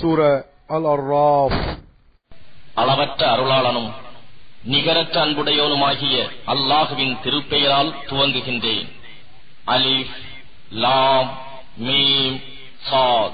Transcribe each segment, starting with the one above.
சூர அல் அர்ராஃப் அளவற்ற அருளாளனும் நிகரற்ற அன்புடையோனுமாகிய அல்லாஹுவின் திருப்பெயரால் துவங்குகின்றேன் அலிஃப் லாம் மீம் சாத்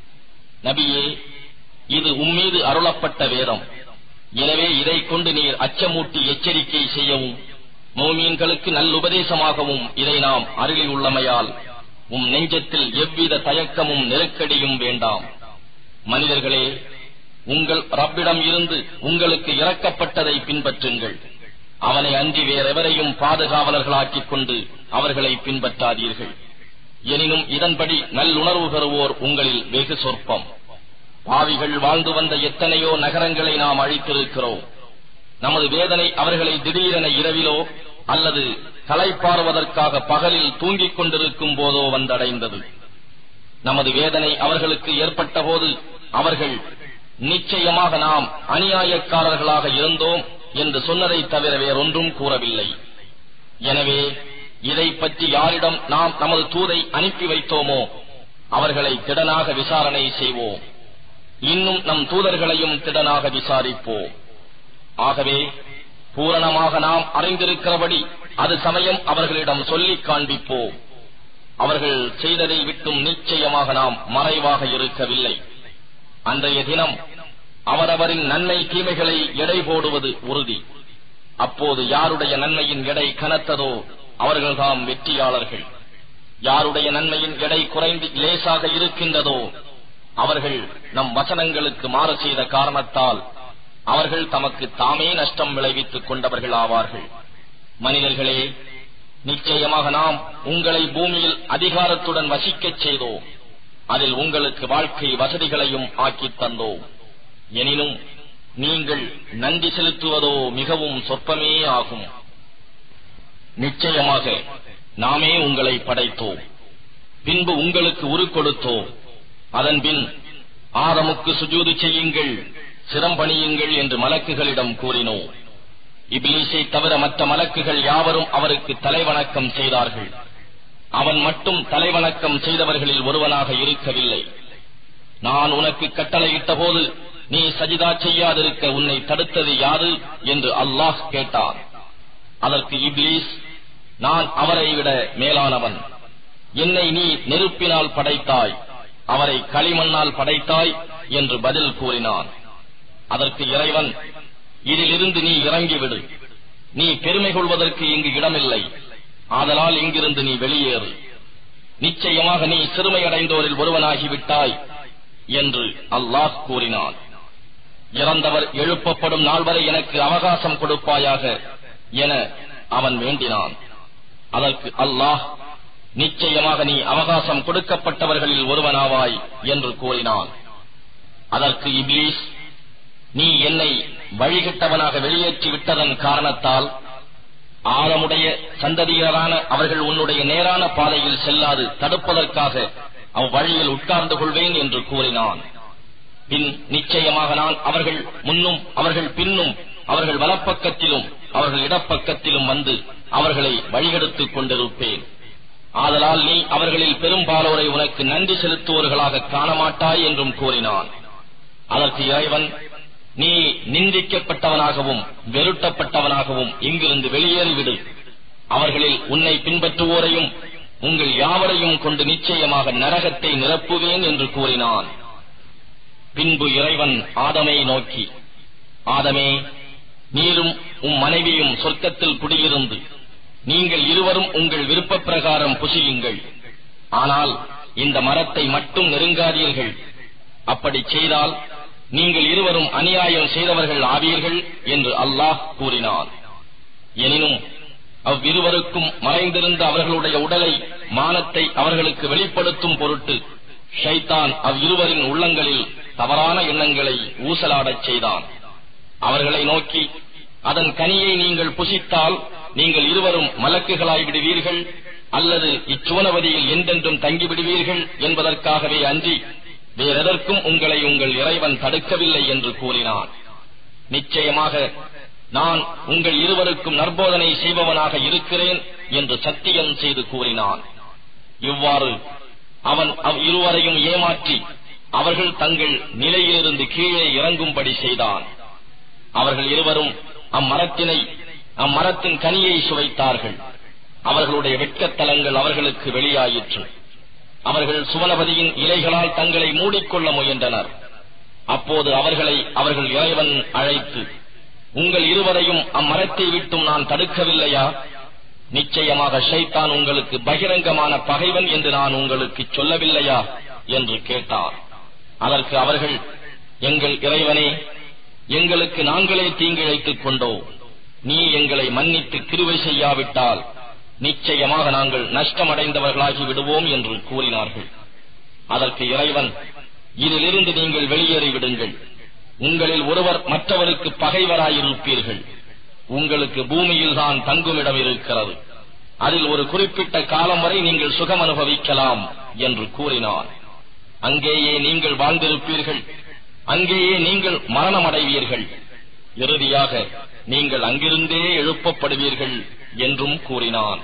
நபியே இது உம்மீது அருளப்பட்ட வேதம் எனவே இதை கொண்டு நீர் அச்சமூட்டி எச்சரிக்கை செய்யவும் மோமீன்களுக்கு நல்லுபதேசமாகவும் இதை நாம் அருளியுள்ளமையால் உம் நெஞ்சத்தில் எவ்வித தயக்கமும் நெருக்கடியும் வேண்டாம் மனிதர்களே உங்கள் ரப்பிடம் இருந்து உங்களுக்கு இறக்கப்பட்டதை பின்பற்றுங்கள் அவனை அன்றி வேறெவரையும் பாதுகாவலர்களாக்கிக் கொண்டு அவர்களை பின்பற்றாதீர்கள் எனினும் இதன்படி நல்லுணர்வு பெறுவோர் உங்களில் வெகு சொற்பம் பாவிகள் வாழ்ந்து வந்த எத்தனையோ நகரங்களை நாம் அழித்திருக்கிறோம் நமது வேதனை அவர்களை திடீரென இரவிலோ அல்லது களைப்பாறுவதற்காக பகலில் தூங்கிக் கொண்டிருக்கும் போதோ வந்தடைந்தது நமது வேதனை அவர்களுக்கு ஏற்பட்ட போது அவர்கள் நிச்சயமாக நாம் அநியாயக்காரர்களாக இருந்தோம் என்று சொன்னதை தவிர வேறொன்றும் கூறவில்லை எனவே இதை பற்றி யாரிடம் நாம் நமது தூதை அனுப்பி வைத்தோமோ அவர்களை திடனாக விசாரணை செய்வோம் இன்னும் நம் தூதர்களையும் திடனாக விசாரிப்போம் ஆகவே பூரணமாக நாம் அறிந்திருக்கிறபடி அது சமயம் அவர்களிடம் சொல்லிக் காண்பிப்போம் அவர்கள் செய்ததை விட்டும் நிச்சயமாக நாம் மறைவாக இருக்கவில்லை அன்றைய தினம் அவரவரின் நன்மை தீமைகளை எடை போடுவது உறுதி அப்போது யாருடைய நன்மையின் எடை கனத்ததோ அவர்கள்தாம் வெற்றியாளர்கள் யாருடைய நன்மையின் எடை குறைந்து லேசாக இருக்கின்றதோ அவர்கள் நம் வசனங்களுக்கு மாறு செய்த காரணத்தால் அவர்கள் தமக்கு தாமே நஷ்டம் விளைவித்துக் கொண்டவர்கள் ஆவார்கள் மனிதர்களே நிச்சயமாக நாம் உங்களை பூமியில் அதிகாரத்துடன் வசிக்கச் செய்தோம் அதில் உங்களுக்கு வாழ்க்கை வசதிகளையும் ஆக்கித் தந்தோம் எனினும் நீங்கள் நன்றி செலுத்துவதோ மிகவும் சொற்பமே ஆகும் நிச்சயமாக நாமே உங்களை படைத்தோம் பின்பு உங்களுக்கு உரு கொடுத்தோம் அதன்பின் ஆதமுக்கு சுஜூது செய்யுங்கள் சிரம்பணியுங்கள் என்று மலக்குகளிடம் கூறினோம் இப்லீஸை தவிர மற்ற மலக்குகள் யாவரும் அவருக்கு தலைவணக்கம் செய்தார்கள் அவன் மட்டும் தலைவணக்கம் செய்தவர்களில் ஒருவனாக இருக்கவில்லை நான் உனக்கு கட்டளையிட்ட போது நீ சஜிதா செய்யாதிருக்க உன்னை தடுத்தது யாது என்று அல்லாஹ் கேட்டார் அதற்கு இப்லீஸ் நான் அவரை விட மேலானவன் என்னை நீ நெருப்பினால் படைத்தாய் அவரை களிமண்ணால் படைத்தாய் என்று பதில் கூறினான் அதற்கு இறைவன் இதிலிருந்து நீ இறங்கிவிடு நீ பெருமை கொள்வதற்கு இங்கு இடமில்லை ஆதலால் இங்கிருந்து நீ வெளியேறு நிச்சயமாக நீ சிறுமையடைந்தோரில் ஒருவனாகிவிட்டாய் என்று அல்லாஹ் கூறினான் இறந்தவர் எழுப்பப்படும் நாள் வரை எனக்கு அவகாசம் கொடுப்பாயாக என அவன் வேண்டினான் அதற்கு அல்லாஹ் நிச்சயமாக நீ அவகாசம் கொடுக்கப்பட்டவர்களில் ஒருவனாவாய் என்று கூறினான் அதற்கு இப்லீஸ் நீ என்னை வழிகட்டவனாக வெளியேற்றி விட்டதன் காரணத்தால் ஆழமுடைய சந்ததியரான அவர்கள் உன்னுடைய நேரான பாதையில் செல்லாது தடுப்பதற்காக அவ்வழியில் உட்கார்ந்து கொள்வேன் என்று கூறினான் பின் நிச்சயமாக நான் அவர்கள் முன்னும் அவர்கள் பின்னும் அவர்கள் வலப்பக்கத்திலும் அவர்கள் இடப்பக்கத்திலும் வந்து அவர்களை வழிகெடுத்துக் கொண்டிருப்பேன் ஆதலால் நீ அவர்களில் பெரும்பாலோரை உனக்கு நன்றி செலுத்துவோர்களாக காணமாட்டாய் என்றும் கூறினான் அதற்கு இறைவன் நீ நிந்திக்கப்பட்டவனாகவும் வெருட்டப்பட்டவனாகவும் இங்கிருந்து வெளியேறிவிடு அவர்களில் உன்னை பின்பற்றுவோரையும் உங்கள் யாவரையும் கொண்டு நிச்சயமாக நரகத்தை நிரப்புவேன் என்று கூறினான் பின்பு இறைவன் ஆதமை நோக்கி ஆதமே நீரும் உம் மனைவியும் சொர்க்கத்தில் குடியிருந்து நீங்கள் இருவரும் உங்கள் விருப்ப பிரகாரம் புசியுங்கள் ஆனால் இந்த மரத்தை மட்டும் நெருங்காதீர்கள் அப்படி செய்தால் நீங்கள் இருவரும் அநியாயம் செய்தவர்கள் ஆவீர்கள் என்று அல்லாஹ் கூறினான் எனினும் அவ்விருவருக்கும் மறைந்திருந்த அவர்களுடைய உடலை மானத்தை அவர்களுக்கு வெளிப்படுத்தும் பொருட்டு ஷைத்தான் அவ்விருவரின் உள்ளங்களில் தவறான எண்ணங்களை ஊசலாடச் செய்தான் அவர்களை நோக்கி அதன் கனியை நீங்கள் புசித்தால் நீங்கள் இருவரும் மலக்குகளாய் விடுவீர்கள் அல்லது இச்சுவனவதியில் என்றென்றும் தங்கிவிடுவீர்கள் என்பதற்காகவே அன்றி வேறெதற்கும் உங்களை உங்கள் இறைவன் தடுக்கவில்லை என்று கூறினான் நிச்சயமாக நான் உங்கள் இருவருக்கும் நற்போதனை செய்பவனாக இருக்கிறேன் என்று சத்தியம் செய்து கூறினான் இவ்வாறு அவன் அவ் இருவரையும் ஏமாற்றி அவர்கள் தங்கள் நிலையிலிருந்து கீழே இறங்கும்படி செய்தான் அவர்கள் இருவரும் அம்மரத்தினை அம்மரத்தின் கனியை சுவைத்தார்கள் அவர்களுடைய வெட்கத்தலங்கள் அவர்களுக்கு வெளியாயிற்று அவர்கள் சுவனபதியின் இலைகளால் தங்களை மூடிக்கொள்ள முயன்றனர் அப்போது அவர்களை அவர்கள் இறைவன் அழைத்து உங்கள் இருவரையும் அம்மரத்தை விட்டும் நான் தடுக்கவில்லையா நிச்சயமாக ஷைத்தான் உங்களுக்கு பகிரங்கமான பகைவன் என்று நான் உங்களுக்கு சொல்லவில்லையா என்று கேட்டார் அதற்கு அவர்கள் எங்கள் இறைவனே எங்களுக்கு நாங்களே தீங்கிழைத்துக் கொண்டோ நீ எங்களை மன்னித்து கிருவை செய்யாவிட்டால் நிச்சயமாக நாங்கள் நஷ்டமடைந்தவர்களாகி விடுவோம் என்று கூறினார்கள் அதற்கு இறைவன் இதிலிருந்து நீங்கள் வெளியேறி விடுங்கள் உங்களில் ஒருவர் மற்றவருக்கு பகைவராயிருப்பீர்கள் உங்களுக்கு பூமியில்தான் தங்குமிடம் இருக்கிறது அதில் ஒரு குறிப்பிட்ட காலம் வரை நீங்கள் சுகம் அனுபவிக்கலாம் என்று கூறினார் அங்கேயே நீங்கள் வாழ்ந்திருப்பீர்கள் அங்கேயே நீங்கள் மரணமடைவீர்கள் இறுதியாக நீங்கள் அங்கிருந்தே எழுப்பப்படுவீர்கள் என்றும் கூறினான்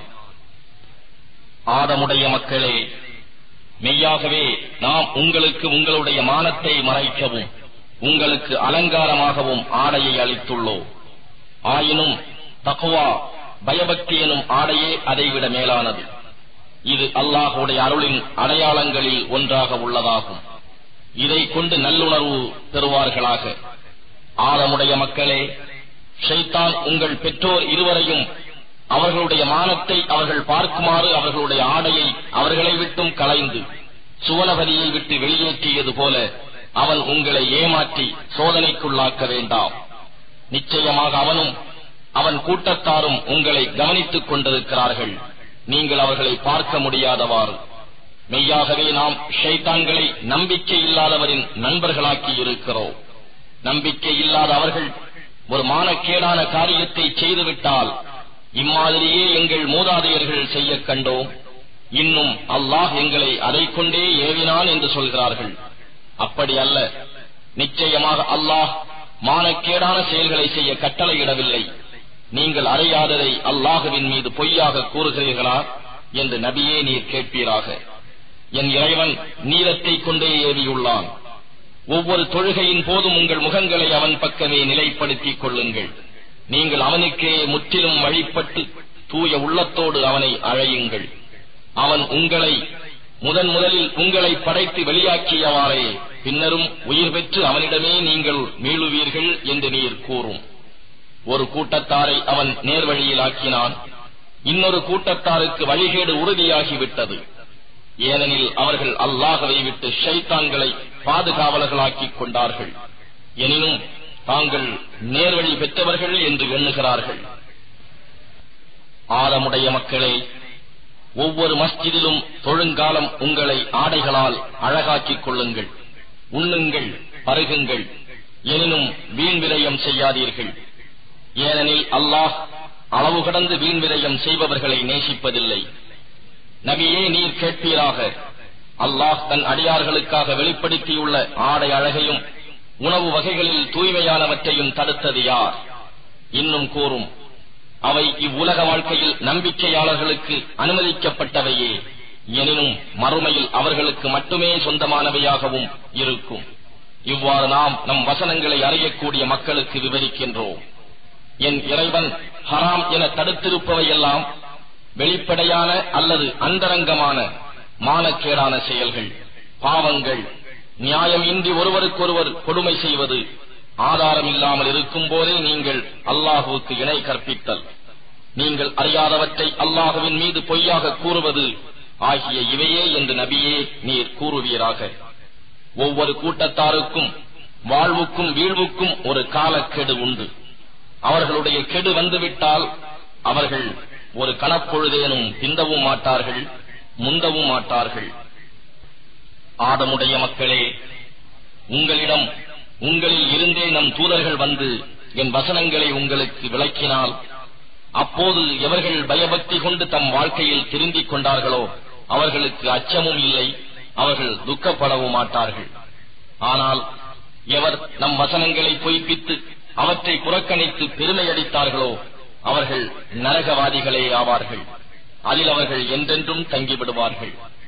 ஆதமுடைய மக்களே மெய்யாகவே நாம் உங்களுக்கு உங்களுடைய மானத்தை மறைக்கவும் உங்களுக்கு அலங்காரமாகவும் ஆடையை அளித்துள்ளோம் ஆயினும் தக்குவா பயபக்தி எனும் ஆடையே அதைவிட மேலானது இது அல்லாஹுடைய அருளின் அடையாளங்களில் ஒன்றாக உள்ளதாகும் இதை கொண்டு நல்லுணர்வு பெறுவார்களாக ஆழமுடைய மக்களே ஷைத்தான் உங்கள் பெற்றோர் இருவரையும் அவர்களுடைய மானத்தை அவர்கள் பார்க்குமாறு அவர்களுடைய ஆடையை அவர்களை விட்டும் களைந்து சுவனபதியை விட்டு வெளியேற்றியது போல அவன் உங்களை ஏமாற்றி சோதனைக்குள்ளாக்க வேண்டாம் நிச்சயமாக அவனும் அவன் கூட்டத்தாரும் உங்களை கவனித்துக் கொண்டிருக்கிறார்கள் நீங்கள் அவர்களை பார்க்க முடியாதவாறு மெய்யாகவே நாம் ஷைத்தான்களை நம்பிக்கை இல்லாதவரின் நண்பர்களாக்கி இருக்கிறோம் நம்பிக்கை இல்லாத அவர்கள் ஒரு மானக்கேடான காரியத்தை செய்துவிட்டால் இம்மாதிரியே எங்கள் மூதாதையர்கள் செய்ய கண்டோம் இன்னும் அல்லாஹ் எங்களை அதை கொண்டே ஏவினான் என்று சொல்கிறார்கள் அப்படி அல்ல நிச்சயமாக அல்லாஹ் மானக்கேடான செயல்களை செய்ய கட்டளையிடவில்லை நீங்கள் அறியாததை அல்லாஹுவின் மீது பொய்யாக கூறுகிறீர்களா என்று நபியே நீர் கேட்பீராக என் இறைவன் நீரத்தை கொண்டே ஏவியுள்ளான் ஒவ்வொரு தொழுகையின் போதும் உங்கள் முகங்களை அவன் பக்கமே நிலைப்படுத்திக் கொள்ளுங்கள் நீங்கள் அவனுக்கே முற்றிலும் வழிபட்டு தூய உள்ளத்தோடு அவனை அழையுங்கள் அவன் உங்களை முதன் முதலில் உங்களை படைத்து வெளியாக்கியவாறே பின்னரும் உயிர் பெற்று அவனிடமே நீங்கள் மீளுவீர்கள் என்று நீர் கூறும் ஒரு கூட்டத்தாரை அவன் நேர்வழியில் ஆக்கினான் இன்னொரு கூட்டத்தாருக்கு வழிகேடு உறுதியாகிவிட்டது ஏனெனில் அவர்கள் அல்லாஹவை விட்டு ஷைத்தான்களை பாதுகாவலர்களாக்கிக் கொண்டார்கள் எனினும் தாங்கள் நேர்வழி பெற்றவர்கள் என்று எண்ணுகிறார்கள் ஆழமுடைய மக்களே ஒவ்வொரு மஸ்ஜிதிலும் தொழுங்காலம் உங்களை ஆடைகளால் அழகாக்கிக் கொள்ளுங்கள் உண்ணுங்கள் பருகுங்கள் எனினும் வீண் விரயம் செய்யாதீர்கள் ஏனெனில் அல்லாஹ் அளவு கடந்து வீண் விரயம் செய்பவர்களை நேசிப்பதில்லை நபியே நீர் கேட்பீராக அல்லாஹ் தன் அடியார்களுக்காக வெளிப்படுத்தியுள்ள ஆடை அழகையும் உணவு வகைகளில் தூய்மையானவற்றையும் தடுத்தது யார் இன்னும் கூறும் அவை இவ்வுலக வாழ்க்கையில் நம்பிக்கையாளர்களுக்கு அனுமதிக்கப்பட்டவையே எனினும் மறுமையில் அவர்களுக்கு மட்டுமே சொந்தமானவையாகவும் இருக்கும் இவ்வாறு நாம் நம் வசனங்களை அறியக்கூடிய மக்களுக்கு விவரிக்கின்றோம் என் இறைவன் ஹராம் என தடுத்திருப்பவையெல்லாம் வெளிப்படையான அல்லது அந்தரங்கமான மானக்கேடான செயல்கள் பாவங்கள் நியாயம் இன்றி ஒருவருக்கொருவர் கொடுமை செய்வது ஆதாரம் இல்லாமல் இருக்கும் போதே நீங்கள் அல்லாஹுவுக்கு இணை கற்பித்தல் நீங்கள் அறியாதவற்றை அல்லாஹுவின் மீது பொய்யாக கூறுவது ஆகிய இவையே என்று நபியே நீர் கூறுவீராக ஒவ்வொரு கூட்டத்தாருக்கும் வாழ்வுக்கும் வீழ்வுக்கும் ஒரு காலக்கெடு உண்டு அவர்களுடைய கெடு வந்துவிட்டால் அவர்கள் ஒரு கணப்பொழுதேனும் பிந்தவும் மாட்டார்கள் முந்தவும் மாட்டார்கள் ஆதமுடைய மக்களே உங்களிடம் உங்களில் இருந்தே நம் தூதர்கள் வந்து என் வசனங்களை உங்களுக்கு விளக்கினால் அப்போது எவர்கள் பயபக்தி கொண்டு தம் வாழ்க்கையில் திருந்திக் கொண்டார்களோ அவர்களுக்கு அச்சமும் இல்லை அவர்கள் துக்கப்படவும் மாட்டார்கள் ஆனால் எவர் நம் வசனங்களை பொய்ப்பித்து அவற்றை புறக்கணித்து பெருமையடித்தார்களோ அவர்கள் நரகவாதிகளே ஆவார்கள் அதில் அவர்கள் என்றென்றும் தங்கிவிடுவார்கள்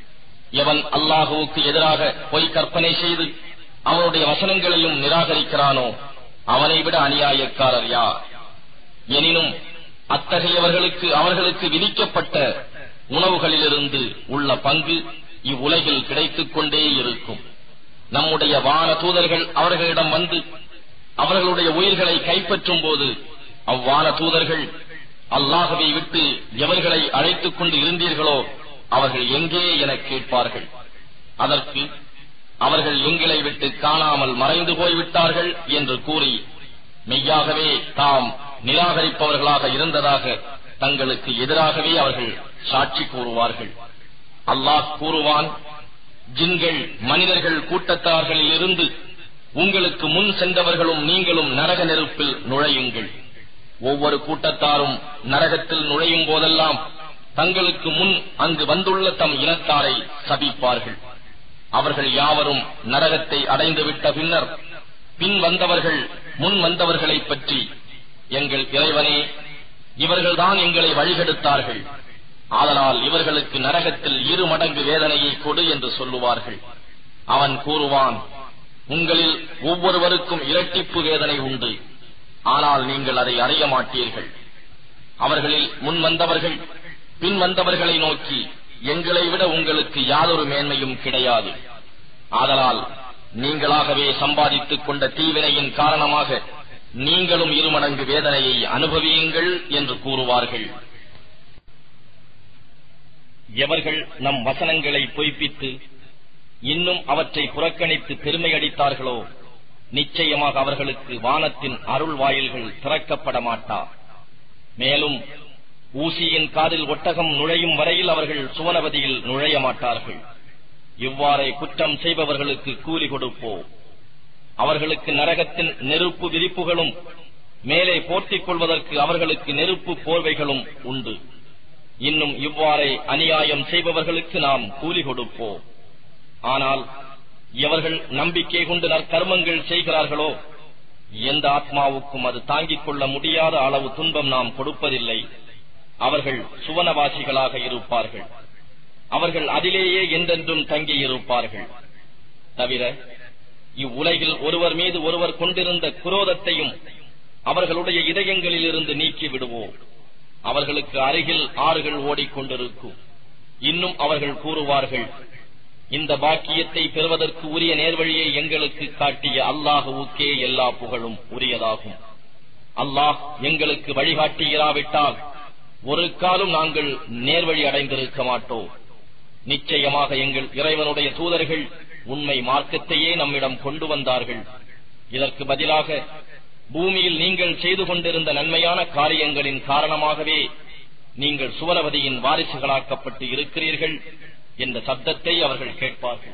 எவன் அல்லாஹுவுக்கு எதிராக பொய் கற்பனை செய்து அவனுடைய வசனங்களையும் நிராகரிக்கிறானோ அவனை விட அநியாயக்காரர் யார் எனினும் அத்தகையவர்களுக்கு அவர்களுக்கு விதிக்கப்பட்ட உணவுகளிலிருந்து உள்ள பங்கு இவ்வுலகில் கிடைத்துக் கொண்டே இருக்கும் நம்முடைய வான தூதர்கள் அவர்களிடம் வந்து அவர்களுடைய உயிர்களை கைப்பற்றும் போது அவ்வான தூதர்கள் அல்லாஹவை விட்டு எவர்களை அழைத்துக் கொண்டு இருந்தீர்களோ அவர்கள் எங்கே என கேட்பார்கள் அதற்கு அவர்கள் எங்களை விட்டு காணாமல் மறைந்து போய்விட்டார்கள் என்று கூறி மெய்யாகவே தாம் நிராகரிப்பவர்களாக இருந்ததாக தங்களுக்கு எதிராகவே அவர்கள் சாட்சி கூறுவார்கள் அல்லாஹ் கூறுவான் ஜின்கள் மனிதர்கள் கூட்டத்தார்களில் இருந்து உங்களுக்கு முன் சென்றவர்களும் நீங்களும் நரக நெருப்பில் நுழையுங்கள் ஒவ்வொரு கூட்டத்தாரும் நரகத்தில் நுழையும் போதெல்லாம் தங்களுக்கு முன் அங்கு வந்துள்ள தம் இனத்தாரை சபிப்பார்கள் அவர்கள் யாவரும் நரகத்தை அடைந்துவிட்ட பின்னர் பின் வந்தவர்கள் முன் வந்தவர்களைப் பற்றி எங்கள் இறைவனே இவர்கள்தான் எங்களை வழிகெடுத்தார்கள் ஆதலால் இவர்களுக்கு நரகத்தில் இரு மடங்கு வேதனையை கொடு என்று சொல்லுவார்கள் அவன் கூறுவான் உங்களில் ஒவ்வொருவருக்கும் இரட்டிப்பு வேதனை உண்டு ஆனால் நீங்கள் அதை அறிய மாட்டீர்கள் அவர்களில் முன் வந்தவர்கள் பின் வந்தவர்களை நோக்கி எங்களை விட உங்களுக்கு யாதொரு மேன்மையும் கிடையாது ஆதலால் நீங்களாகவே சம்பாதித்துக் கொண்ட தீவினையின் காரணமாக நீங்களும் இருமடங்கு வேதனையை அனுபவியுங்கள் என்று கூறுவார்கள் எவர்கள் நம் வசனங்களை பொய்ப்பித்து இன்னும் அவற்றை புறக்கணித்து பெருமையடித்தார்களோ நிச்சயமாக அவர்களுக்கு வானத்தின் அருள் வாயில்கள் திறக்கப்பட மாட்டா மேலும் ஊசியின் காதில் ஒட்டகம் நுழையும் வரையில் அவர்கள் சுவனவதியில் நுழைய மாட்டார்கள் இவ்வாறே குற்றம் செய்பவர்களுக்கு கூலி கொடுப்போம் அவர்களுக்கு நரகத்தின் நெருப்பு விரிப்புகளும் மேலே போர்த்திக் கொள்வதற்கு அவர்களுக்கு நெருப்பு போர்வைகளும் உண்டு இன்னும் இவ்வாறே அநியாயம் செய்பவர்களுக்கு நாம் கூலி கொடுப்போம் ஆனால் எவர்கள் நம்பிக்கை கொண்டு நற்கர்மங்கள் செய்கிறார்களோ எந்த ஆத்மாவுக்கும் அது தாங்கிக் கொள்ள முடியாத அளவு துன்பம் நாம் கொடுப்பதில்லை அவர்கள் சுவனவாசிகளாக இருப்பார்கள் அவர்கள் அதிலேயே என்றென்றும் தங்கியிருப்பார்கள் தவிர இவ்வுலகில் ஒருவர் மீது ஒருவர் கொண்டிருந்த குரோதத்தையும் அவர்களுடைய இதயங்களில் இருந்து நீக்கி விடுவோம் அவர்களுக்கு அருகில் ஆறுகள் ஓடிக்கொண்டிருக்கும் இன்னும் அவர்கள் கூறுவார்கள் இந்த பாக்கியத்தை பெறுவதற்கு உரிய நேர்வழியை எங்களுக்கு காட்டிய அல்லாஹுவுக்கே எல்லா புகழும் உரியதாகும் அல்லாஹ் எங்களுக்கு வழிகாட்டியிராவிட்டால் ஒரு காலம் நாங்கள் நேர்வழி அடைந்திருக்க மாட்டோம் நிச்சயமாக எங்கள் இறைவனுடைய தூதர்கள் உண்மை மார்க்கத்தையே நம்மிடம் கொண்டு வந்தார்கள் இதற்கு பதிலாக பூமியில் நீங்கள் செய்து கொண்டிருந்த நன்மையான காரியங்களின் காரணமாகவே நீங்கள் சுவனவதியின் வாரிசுகளாக்கப்பட்டு இருக்கிறீர்கள் என்ற சப்தத்தை அவர்கள் கேட்பார்கள்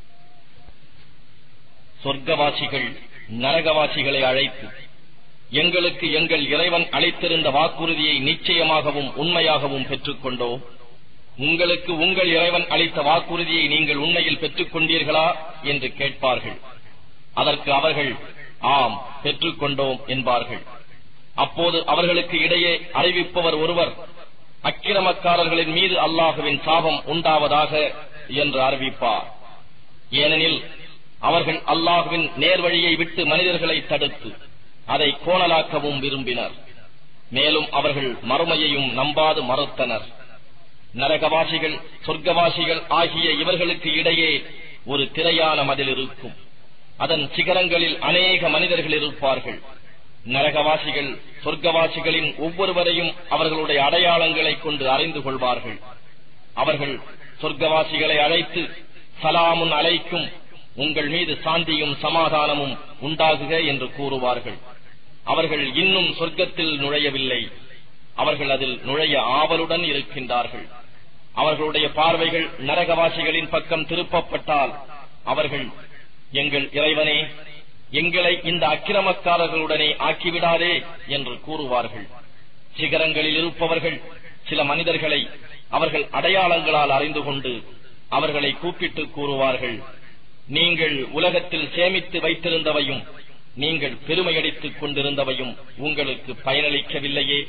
சொர்க்கவாசிகள் நரகவாசிகளை அழைத்து எங்களுக்கு எங்கள் இறைவன் அளித்திருந்த வாக்குறுதியை நிச்சயமாகவும் உண்மையாகவும் பெற்றுக்கொண்டோம் உங்களுக்கு உங்கள் இறைவன் அளித்த வாக்குறுதியை நீங்கள் உண்மையில் பெற்றுக் கொண்டீர்களா என்று கேட்பார்கள் அதற்கு அவர்கள் ஆம் பெற்றுக்கொண்டோம் என்பார்கள் அப்போது அவர்களுக்கு இடையே அறிவிப்பவர் ஒருவர் அக்கிரமக்காரர்களின் மீது அல்லாஹுவின் சாபம் உண்டாவதாக என்று அறிவிப்பார் ஏனெனில் அவர்கள் அல்லாஹுவின் நேர்வழியை விட்டு மனிதர்களை தடுத்து அதை கோணலாக்கவும் விரும்பினர் மேலும் அவர்கள் மறுமையையும் நம்பாது மறுத்தனர் நரகவாசிகள் சொர்க்கவாசிகள் ஆகிய இவர்களுக்கு இடையே ஒரு திரையான மதில் இருக்கும் அதன் சிகரங்களில் அநேக மனிதர்கள் இருப்பார்கள் நரகவாசிகள் சொர்க்கவாசிகளின் ஒவ்வொருவரையும் அவர்களுடைய அடையாளங்களை கொண்டு அறிந்து கொள்வார்கள் அவர்கள் சொர்க்கவாசிகளை அழைத்து சலாமுன் அழைக்கும் உங்கள் மீது சாந்தியும் சமாதானமும் உண்டாகுக என்று கூறுவார்கள் அவர்கள் இன்னும் சொர்க்கத்தில் நுழையவில்லை அவர்கள் அதில் நுழைய ஆவலுடன் இருக்கின்றார்கள் அவர்களுடைய பார்வைகள் நரகவாசிகளின் பக்கம் திருப்பப்பட்டால் அவர்கள் எங்கள் இறைவனே எங்களை இந்த அக்கிரமக்காரர்களுடனே ஆக்கிவிடாதே என்று கூறுவார்கள் சிகரங்களில் இருப்பவர்கள் சில மனிதர்களை அவர்கள் அடையாளங்களால் அறிந்து கொண்டு அவர்களை கூப்பிட்டு கூறுவார்கள் நீங்கள் உலகத்தில் சேமித்து வைத்திருந்தவையும் நீங்கள் பெருமையடித்துக் கொண்டிருந்தவையும் உங்களுக்கு பயனளிக்கவில்லையே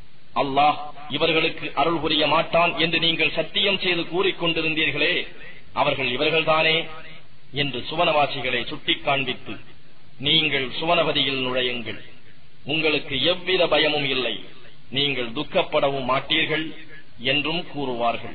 அல்லாஹ் இவர்களுக்கு அருள் புரிய மாட்டான் என்று நீங்கள் சத்தியம் செய்து கூறிக்கொண்டிருந்தீர்களே அவர்கள் இவர்கள்தானே என்று சுவனவாசிகளை சுட்டிக் காண்பித்து நீங்கள் சுவனபதியில் நுழையுங்கள் உங்களுக்கு எவ்வித பயமும் இல்லை நீங்கள் துக்கப்படவும் மாட்டீர்கள் என்றும் கூறுவார்கள்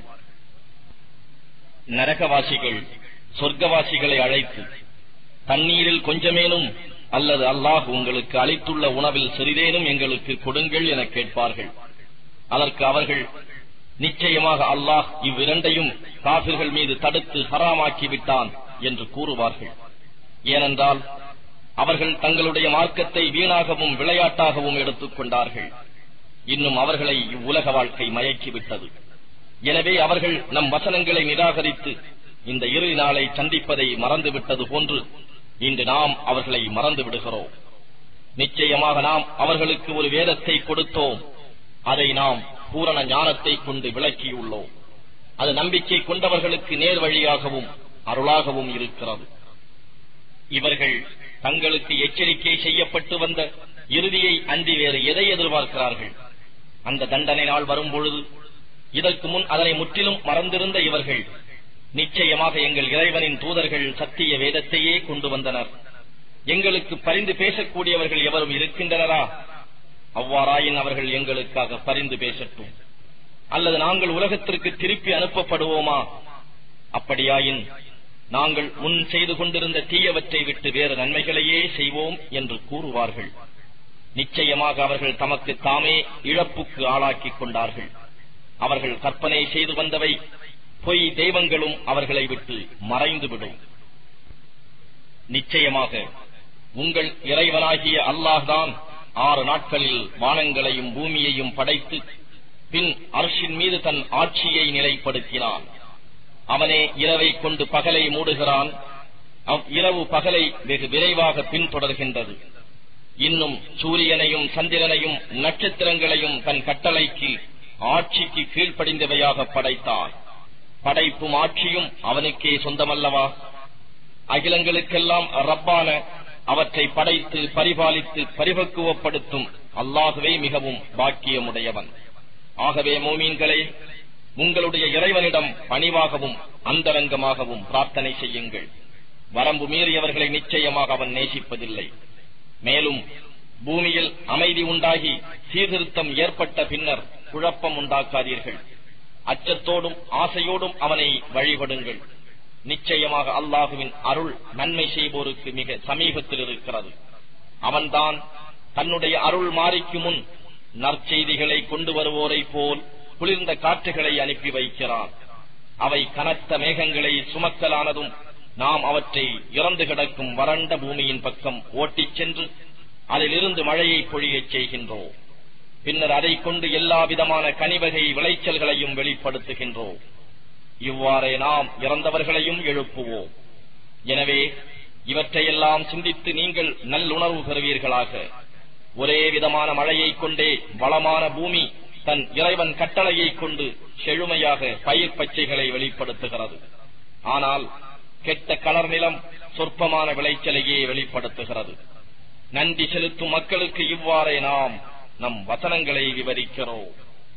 நரகவாசிகள் சொர்க்கவாசிகளை அழைத்து தண்ணீரில் கொஞ்சமேனும் அல்லது அல்லாஹ் உங்களுக்கு அளித்துள்ள உணவில் சிறிதேனும் எங்களுக்கு கொடுங்கள் என கேட்பார்கள் அதற்கு அவர்கள் நிச்சயமாக அல்லாஹ் இவ்விரண்டையும் காபிர்கள் மீது தடுத்து ஹராமாக்கி விட்டான் என்று கூறுவார்கள் ஏனென்றால் அவர்கள் தங்களுடைய மார்க்கத்தை வீணாகவும் விளையாட்டாகவும் எடுத்துக் கொண்டார்கள் இன்னும் அவர்களை இவ்வுலக வாழ்க்கை மயக்கிவிட்டது எனவே அவர்கள் நம் வசனங்களை நிராகரித்து இந்த இறுதி நாளை சந்திப்பதை மறந்துவிட்டது போன்று இன்று நாம் அவர்களை மறந்து விடுகிறோம் நிச்சயமாக நாம் அவர்களுக்கு ஒரு வேதத்தை கொடுத்தோம் அதை நாம் பூரண ஞானத்தை கொண்டு விளக்கியுள்ளோம் அது நம்பிக்கை கொண்டவர்களுக்கு நேர் வழியாகவும் அருளாகவும் இருக்கிறது இவர்கள் தங்களுக்கு எச்சரிக்கை செய்யப்பட்டு வந்த இறுதியை அன்றி வேறு எதை எதிர்பார்க்கிறார்கள் அந்த தண்டனை நாள் வரும்பொழுது இதற்கு முன் அதனை முற்றிலும் மறந்திருந்த இவர்கள் நிச்சயமாக எங்கள் இறைவனின் தூதர்கள் சத்திய வேதத்தையே கொண்டு வந்தனர் எங்களுக்கு பரிந்து பேசக்கூடியவர்கள் எவரும் இருக்கின்றனரா அவ்வாறாயின் அவர்கள் எங்களுக்காக பரிந்து பேசட்டும் அல்லது நாங்கள் உலகத்திற்கு திருப்பி அனுப்பப்படுவோமா அப்படியாயின் நாங்கள் முன் செய்து கொண்டிருந்த தீயவற்றை விட்டு வேறு நன்மைகளையே செய்வோம் என்று கூறுவார்கள் நிச்சயமாக அவர்கள் தமக்கு தாமே இழப்புக்கு ஆளாக்கிக் கொண்டார்கள் அவர்கள் கற்பனை செய்து வந்தவை பொய் தெய்வங்களும் அவர்களை விட்டு மறைந்துவிடும் நிச்சயமாக உங்கள் இறைவனாகிய அல்லாஹ்தான் ஆறு நாட்களில் வானங்களையும் பூமியையும் படைத்து பின் அர்ஷின் மீது தன் ஆட்சியை நிலைப்படுத்தினான் அவனே இரவை கொண்டு பகலை மூடுகிறான் அவ் இரவு பகலை வெகு விரைவாக பின்தொடர்கின்றது இன்னும் சூரியனையும் சந்திரனையும் நட்சத்திரங்களையும் தன் கட்டளைக்கு ஆட்சிக்கு கீழ்ப்படிந்தவையாக படைத்தான் படைப்பும் ஆட்சியும் அவனுக்கே சொந்தமல்லவா அகிலங்களுக்கெல்லாம் ரப்பான அவற்றை படைத்து பரிபாலித்து பரிபக்குவப்படுத்தும் அல்லாகவே மிகவும் பாக்கியமுடையவன் ஆகவே மோமீன்களே உங்களுடைய இறைவனிடம் பணிவாகவும் அந்தரங்கமாகவும் பிரார்த்தனை செய்யுங்கள் வரம்பு மீறியவர்களை நிச்சயமாக அவன் நேசிப்பதில்லை மேலும் பூமியில் அமைதி உண்டாகி சீர்திருத்தம் ஏற்பட்ட பின்னர் குழப்பம் உண்டாக்காதீர்கள் அச்சத்தோடும் ஆசையோடும் அவனை வழிபடுங்கள் நிச்சயமாக அல்லாஹுவின் அருள் நன்மை செய்வோருக்கு மிக சமீபத்தில் இருக்கிறது அவன்தான் தன்னுடைய அருள் மாறிக்கு முன் நற்செய்திகளை கொண்டு வருவோரை போல் குளிர்ந்த காற்றுகளை அனுப்பி வைக்கிறான் அவை கனத்த மேகங்களை சுமக்கலானதும் நாம் அவற்றை இறந்து கிடக்கும் வறண்ட பூமியின் பக்கம் ஓட்டிச் சென்று அதிலிருந்து மழையை பொழியச் செய்கின்றோம் பின்னர் அதைக் கொண்டு எல்லா விதமான கனிவகை விளைச்சல்களையும் வெளிப்படுத்துகின்றோம் இவ்வாறே நாம் இறந்தவர்களையும் எழுப்புவோம் எனவே இவற்றையெல்லாம் சிந்தித்து நீங்கள் நல்லுணர்வு பெறுவீர்களாக ஒரே விதமான மழையைக் கொண்டே வளமான பூமி தன் இறைவன் கட்டளையைக் கொண்டு செழுமையாக பயிர் பச்சைகளை வெளிப்படுத்துகிறது ஆனால் கெட்ட கலர் நிலம் சொற்பமான விளைச்சலையே வெளிப்படுத்துகிறது நன்றி செலுத்தும் மக்களுக்கு இவ்வாறே நாம் நம் வசனங்களை விவரிக்கிறோம்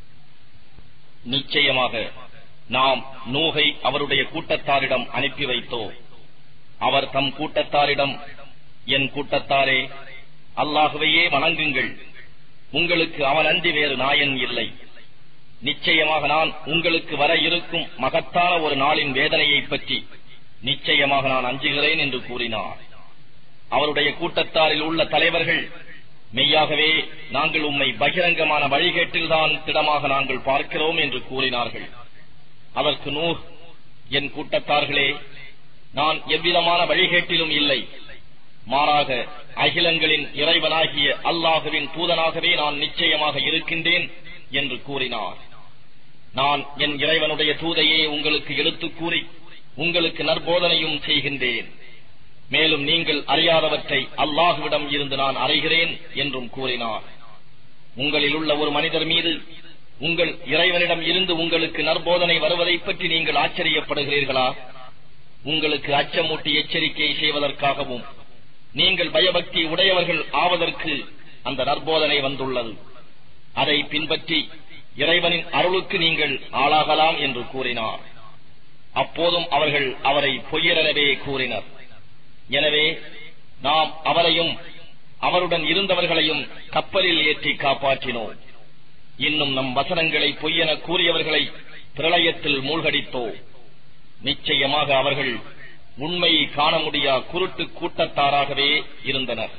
நிச்சயமாக நாம் நூகை அவருடைய கூட்டத்தாரிடம் அனுப்பி வைத்தோம் அவர் தம் கூட்டத்தாரிடம் என் கூட்டத்தாரே அல்லாஹுவையே வணங்குங்கள் உங்களுக்கு அவன் அன்றி வேறு நாயன் இல்லை நிச்சயமாக நான் உங்களுக்கு வர இருக்கும் மகத்தான ஒரு நாளின் வேதனையைப் பற்றி நிச்சயமாக நான் அஞ்சுகிறேன் என்று கூறினார் அவருடைய கூட்டத்தாரில் உள்ள தலைவர்கள் மெய்யாகவே நாங்கள் உம்மை பகிரங்கமான வழிகேட்டில்தான் திடமாக நாங்கள் பார்க்கிறோம் என்று கூறினார்கள் அதற்கு நூ என் கூட்டத்தார்களே நான் எவ்விதமான வழிகேட்டிலும் இல்லை மாறாக அகிலங்களின் இறைவனாகிய அல்லாஹுவின் தூதனாகவே நான் நிச்சயமாக இருக்கின்றேன் என்று கூறினார் நான் என் இறைவனுடைய தூதையே உங்களுக்கு எடுத்துக் கூறி உங்களுக்கு நற்போதனையும் செய்கின்றேன் மேலும் நீங்கள் அறியாதவற்றை அல்லாஹுவிடம் இருந்து நான் அறிகிறேன் என்றும் கூறினார் உங்களில் உள்ள ஒரு மனிதர் மீது உங்கள் இறைவனிடம் இருந்து உங்களுக்கு நற்போதனை வருவதைப் பற்றி நீங்கள் ஆச்சரியப்படுகிறீர்களா உங்களுக்கு அச்சமூட்டி எச்சரிக்கை செய்வதற்காகவும் நீங்கள் பயபக்தி உடையவர்கள் ஆவதற்கு அந்த நற்போதனை வந்துள்ளது அதை பின்பற்றி இறைவனின் அருளுக்கு நீங்கள் ஆளாகலாம் என்று கூறினார் அப்போதும் அவர்கள் அவரை பொய்யரெனவே கூறினர் எனவே நாம் அவரையும் அவருடன் இருந்தவர்களையும் கப்பலில் ஏற்றி காப்பாற்றினோம் இன்னும் நம் வசனங்களை பொய்யென கூறியவர்களை பிரளயத்தில் மூழ்கடித்தோ நிச்சயமாக அவர்கள் உண்மையை காண முடியா குருட்டு கூட்டத்தாராகவே இருந்தனர்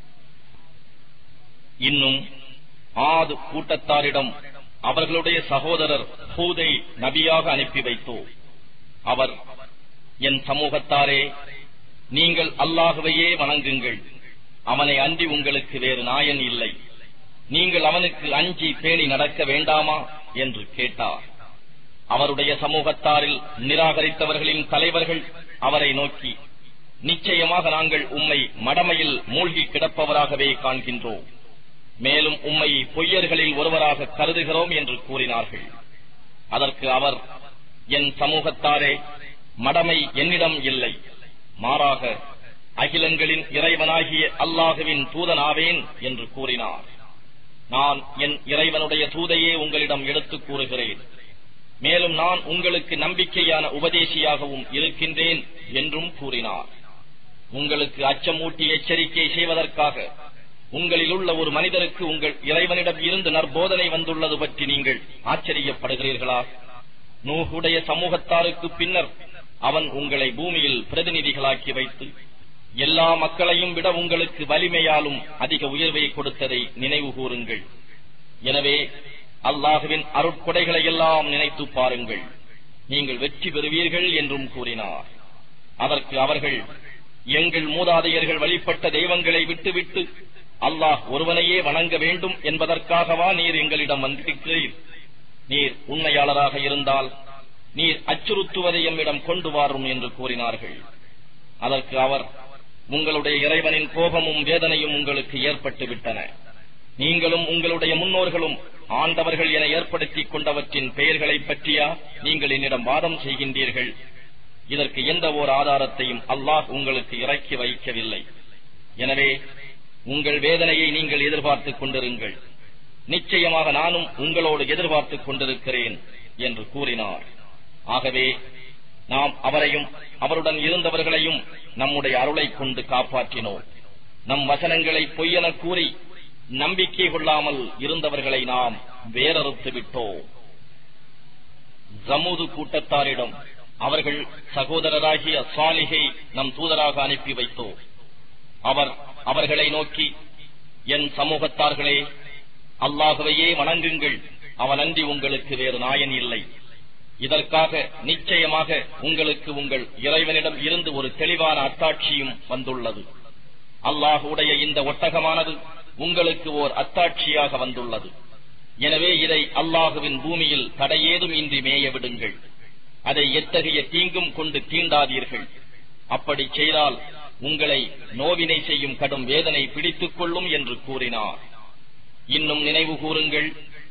இன்னும் ஆது கூட்டத்தாரிடம் அவர்களுடைய சகோதரர் ஹூதை நபியாக அனுப்பி வைத்தோ அவர் என் சமூகத்தாரே நீங்கள் அல்லாஹுவையே வணங்குங்கள் அவனை அன்றி உங்களுக்கு வேறு நாயன் இல்லை நீங்கள் அவனுக்கு அஞ்சி பேணி நடக்க வேண்டாமா என்று கேட்டார் அவருடைய சமூகத்தாரில் நிராகரித்தவர்களின் தலைவர்கள் அவரை நோக்கி நிச்சயமாக நாங்கள் உம்மை மடமையில் மூழ்கி கிடப்பவராகவே காண்கின்றோம் மேலும் உம்மை பொய்யர்களில் ஒருவராக கருதுகிறோம் என்று கூறினார்கள் அதற்கு அவர் என் சமூகத்தாரே மடமை என்னிடம் இல்லை மாறாக அகிலங்களின் இறைவனாகிய அல்லாஹுவின் தூதனாவேன் என்று கூறினார் நான் என் இறைவனுடைய தூதையே உங்களிடம் எடுத்துக் கூறுகிறேன் மேலும் நான் உங்களுக்கு நம்பிக்கையான உபதேசியாகவும் இருக்கின்றேன் என்றும் கூறினார் உங்களுக்கு அச்சமூட்டி எச்சரிக்கை செய்வதற்காக உங்களில் உள்ள ஒரு மனிதருக்கு உங்கள் இறைவனிடம் இருந்து நற்போதனை வந்துள்ளது பற்றி நீங்கள் ஆச்சரியப்படுகிறீர்களா நூகுடைய சமூகத்தாருக்கு பின்னர் அவன் உங்களை பூமியில் பிரதிநிதிகளாக்கி வைத்து எல்லா மக்களையும் விட உங்களுக்கு வலிமையாலும் அதிக உயர்வை கொடுத்ததை நினைவு கூறுங்கள் எனவே அல்லாஹுவின் அருட்கொடைகளை எல்லாம் நினைத்து பாருங்கள் நீங்கள் வெற்றி பெறுவீர்கள் என்றும் கூறினார் அதற்கு அவர்கள் எங்கள் மூதாதையர்கள் வழிபட்ட தெய்வங்களை விட்டுவிட்டு அல்லாஹ் ஒருவனையே வணங்க வேண்டும் என்பதற்காகவா நீர் எங்களிடம் வந்திருக்கிறீர் நீர் உண்மையாளராக இருந்தால் நீர் அச்சுறுத்துவதை எம்மிடம் கொண்டு வாரும் என்று கூறினார்கள் அதற்கு அவர் உங்களுடைய இறைவனின் கோபமும் வேதனையும் உங்களுக்கு ஏற்பட்டு விட்டன நீங்களும் உங்களுடைய முன்னோர்களும் ஆண்டவர்கள் என ஏற்படுத்திக் கொண்டவற்றின் பெயர்களை பற்றியா நீங்கள் என்னிடம் வாதம் செய்கின்றீர்கள் இதற்கு எந்த ஓர் ஆதாரத்தையும் அல்லாஹ் உங்களுக்கு இறக்கி வைக்கவில்லை எனவே உங்கள் வேதனையை நீங்கள் எதிர்பார்த்துக் கொண்டிருங்கள் நிச்சயமாக நானும் உங்களோடு எதிர்பார்த்துக் கொண்டிருக்கிறேன் என்று கூறினார் ஆகவே நாம் அவரையும் அவருடன் இருந்தவர்களையும் நம்முடைய அருளை கொண்டு காப்பாற்றினோம் நம் வசனங்களை பொய்யென கூறி நம்பிக்கை கொள்ளாமல் இருந்தவர்களை நாம் வேறறுத்து விட்டோம் ஜமூது கூட்டத்தாரிடம் அவர்கள் சகோதரராகிய சாலிகை நம் தூதராக அனுப்பி வைத்தோம் அவர் அவர்களை நோக்கி என் சமூகத்தார்களே அல்லாகவையே வணங்குங்கள் அவனன்றி உங்களுக்கு வேறு நாயன் இல்லை இதற்காக நிச்சயமாக உங்களுக்கு உங்கள் இறைவனிடம் இருந்து ஒரு தெளிவான அத்தாட்சியும் வந்துள்ளது அல்லாஹுடைய இந்த ஒட்டகமானது உங்களுக்கு ஓர் அத்தாட்சியாக வந்துள்ளது எனவே இதை அல்லாஹுவின் பூமியில் தடையேதும் இன்றி மேய விடுங்கள் அதை எத்தகைய தீங்கும் கொண்டு தீண்டாதீர்கள் அப்படி செய்தால் உங்களை நோவினை செய்யும் கடும் வேதனை பிடித்துக் கொள்ளும் என்று கூறினார் இன்னும் நினைவு கூறுங்கள்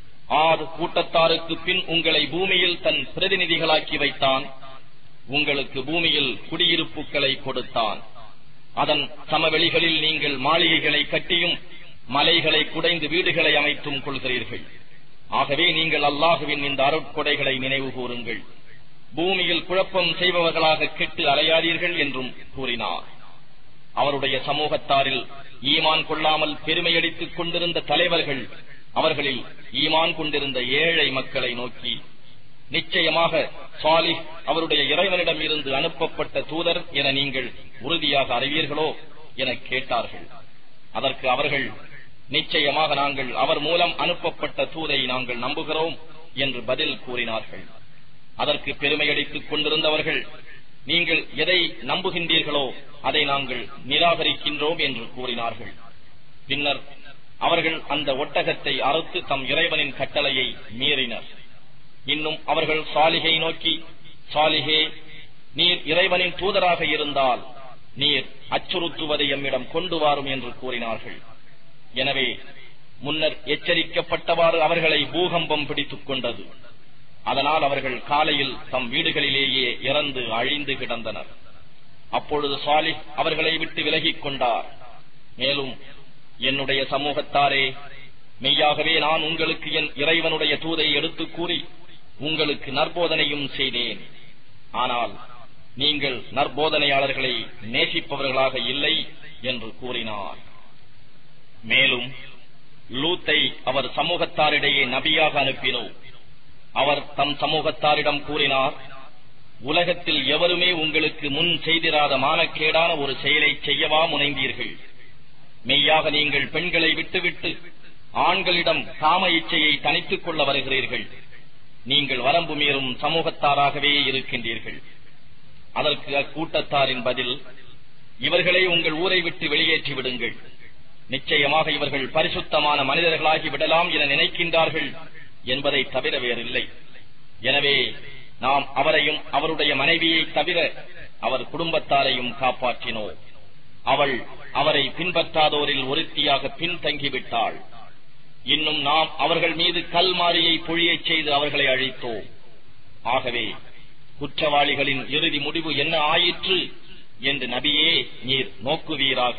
ஆறு கூட்டத்தாருக்கு பின் உங்களை பூமியில் தன் பிரதிநிதிகளாக்கி வைத்தான் உங்களுக்கு பூமியில் குடியிருப்புகளை கொடுத்தான் அதன் சமவெளிகளில் நீங்கள் மாளிகைகளை கட்டியும் மலைகளை குடைந்து வீடுகளை அமைத்தும் கொள்கிறீர்கள் ஆகவே நீங்கள் அல்லாஹுவின் இந்த அருட்கொடைகளை நினைவு கூறுங்கள் பூமியில் குழப்பம் செய்பவர்களாக கெட்டு அலையாதீர்கள் என்றும் கூறினார் அவருடைய சமூகத்தாரில் ஈமான் கொள்ளாமல் பெருமையடித்துக் கொண்டிருந்த தலைவர்கள் அவர்களில் ஈமான் கொண்டிருந்த ஏழை மக்களை நோக்கி நிச்சயமாக சாலிஹ் அவருடைய இறைவனிடம் இருந்து அனுப்பப்பட்ட தூதர் என நீங்கள் உறுதியாக அறிவீர்களோ என கேட்டார்கள் அதற்கு அவர்கள் நிச்சயமாக நாங்கள் அவர் மூலம் அனுப்பப்பட்ட தூதை நாங்கள் நம்புகிறோம் என்று பதில் கூறினார்கள் அதற்கு பெருமையடித்துக் கொண்டிருந்தவர்கள் நீங்கள் எதை நம்புகின்றீர்களோ அதை நாங்கள் நிராகரிக்கின்றோம் என்று கூறினார்கள் பின்னர் அவர்கள் அந்த ஒட்டகத்தை அறுத்து தம் இறைவனின் கட்டளையை மீறினர் இன்னும் அவர்கள் சாலிகை நோக்கி சாலிகே நீர் இறைவனின் தூதராக இருந்தால் நீர் அச்சுறுத்துவதை எம்மிடம் கொண்டு வாரும் என்று கூறினார்கள் எனவே முன்னர் எச்சரிக்கப்பட்டவாறு அவர்களை பூகம்பம் பிடித்துக் கொண்டது அதனால் அவர்கள் காலையில் தம் வீடுகளிலேயே இறந்து அழிந்து கிடந்தனர் அப்பொழுது சாலிஹ் அவர்களை விட்டு விலகிக் கொண்டார் மேலும் என்னுடைய சமூகத்தாரே மெய்யாகவே நான் உங்களுக்கு என் இறைவனுடைய தூதை எடுத்துக் கூறி உங்களுக்கு நற்போதனையும் செய்தேன் ஆனால் நீங்கள் நற்போதனையாளர்களை நேசிப்பவர்களாக இல்லை என்று கூறினார் மேலும் லூத்தை அவர் சமூகத்தாரிடையே நபியாக அனுப்பினோம் அவர் தம் சமூகத்தாரிடம் கூறினார் உலகத்தில் எவருமே உங்களுக்கு முன் செய்திராத மானக்கேடான ஒரு செயலை செய்யவா முனைந்தீர்கள் மெய்யாக நீங்கள் பெண்களை விட்டுவிட்டு ஆண்களிடம் காம இச்சையை தனித்துக் கொள்ள வருகிறீர்கள் நீங்கள் வரம்பு மீறும் சமூகத்தாராகவே இருக்கின்றீர்கள் அதற்கு அக்கூட்டத்தாரின் பதில் இவர்களை உங்கள் ஊரை விட்டு வெளியேற்றி விடுங்கள் நிச்சயமாக இவர்கள் பரிசுத்தமான மனிதர்களாகி விடலாம் என நினைக்கின்றார்கள் என்பதை தவிர வேறில்லை எனவே நாம் அவரையும் அவருடைய மனைவியை தவிர அவர் குடும்பத்தாரையும் காப்பாற்றினோம் அவள் அவரை பின்பற்றாதோரில் ஒருத்தியாக பின்தங்கிவிட்டாள் இன்னும் நாம் அவர்கள் மீது கல் மாரியை பொழியச் செய்து அவர்களை அழித்தோம் ஆகவே குற்றவாளிகளின் இறுதி முடிவு என்ன ஆயிற்று என்று நபியே நீர் நோக்குவீராக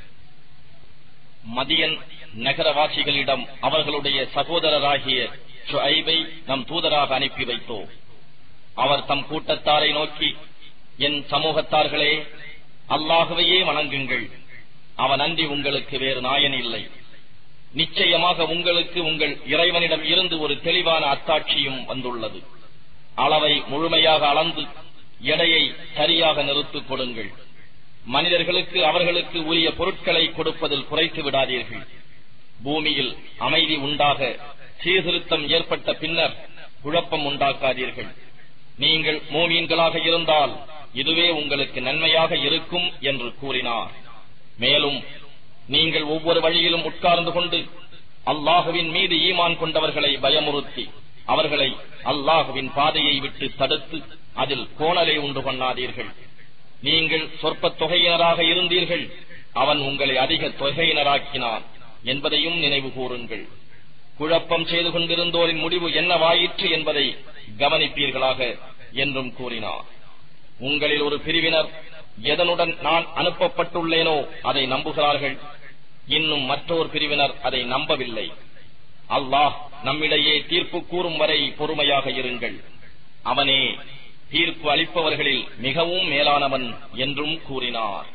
மதியன் நகரவாசிகளிடம் அவர்களுடைய சகோதரராகிய ஷுஐபை நம் தூதராக அனுப்பி வைத்தோம் அவர் தம் கூட்டத்தாரை நோக்கி என் சமூகத்தார்களே அல்லாகவையே வணங்குங்கள் அவன் அன்றி உங்களுக்கு வேறு நாயன் இல்லை நிச்சயமாக உங்களுக்கு உங்கள் இறைவனிடம் இருந்து ஒரு தெளிவான அத்தாட்சியும் வந்துள்ளது அளவை முழுமையாக அளந்து எடையை சரியாக நிறுத்துக் கொடுங்கள் மனிதர்களுக்கு அவர்களுக்கு உரிய பொருட்களை கொடுப்பதில் குறைத்து விடாதீர்கள் பூமியில் அமைதி உண்டாக சீர்திருத்தம் ஏற்பட்ட பின்னர் குழப்பம் உண்டாக்காதீர்கள் நீங்கள் மூமீன்களாக இருந்தால் இதுவே உங்களுக்கு நன்மையாக இருக்கும் என்று கூறினார் மேலும் நீங்கள் ஒவ்வொரு வழியிலும் உட்கார்ந்து கொண்டு அல்லாஹுவின் மீது ஈமான் கொண்டவர்களை பயமுறுத்தி அவர்களை அல்லாஹுவின் பாதையை விட்டு தடுத்து அதில் கோணலை உண்டு பண்ணாதீர்கள் நீங்கள் சொற்ப தொகையினராக இருந்தீர்கள் அவன் உங்களை அதிக தொகையினராக்கினான் என்பதையும் நினைவு கூறுங்கள் குழப்பம் செய்து கொண்டிருந்தோரின் முடிவு என்னவாயிற்று என்பதை கவனிப்பீர்களாக என்றும் கூறினார் உங்களில் ஒரு பிரிவினர் எதனுடன் நான் அனுப்பப்பட்டுள்ளேனோ அதை நம்புகிறார்கள் இன்னும் மற்றொரு பிரிவினர் அதை நம்பவில்லை அல்லாஹ் நம்மிடையே தீர்ப்பு கூறும் வரை பொறுமையாக இருங்கள் அவனே தீர்ப்பு அளிப்பவர்களில் மிகவும் மேலானவன் என்றும் கூறினார்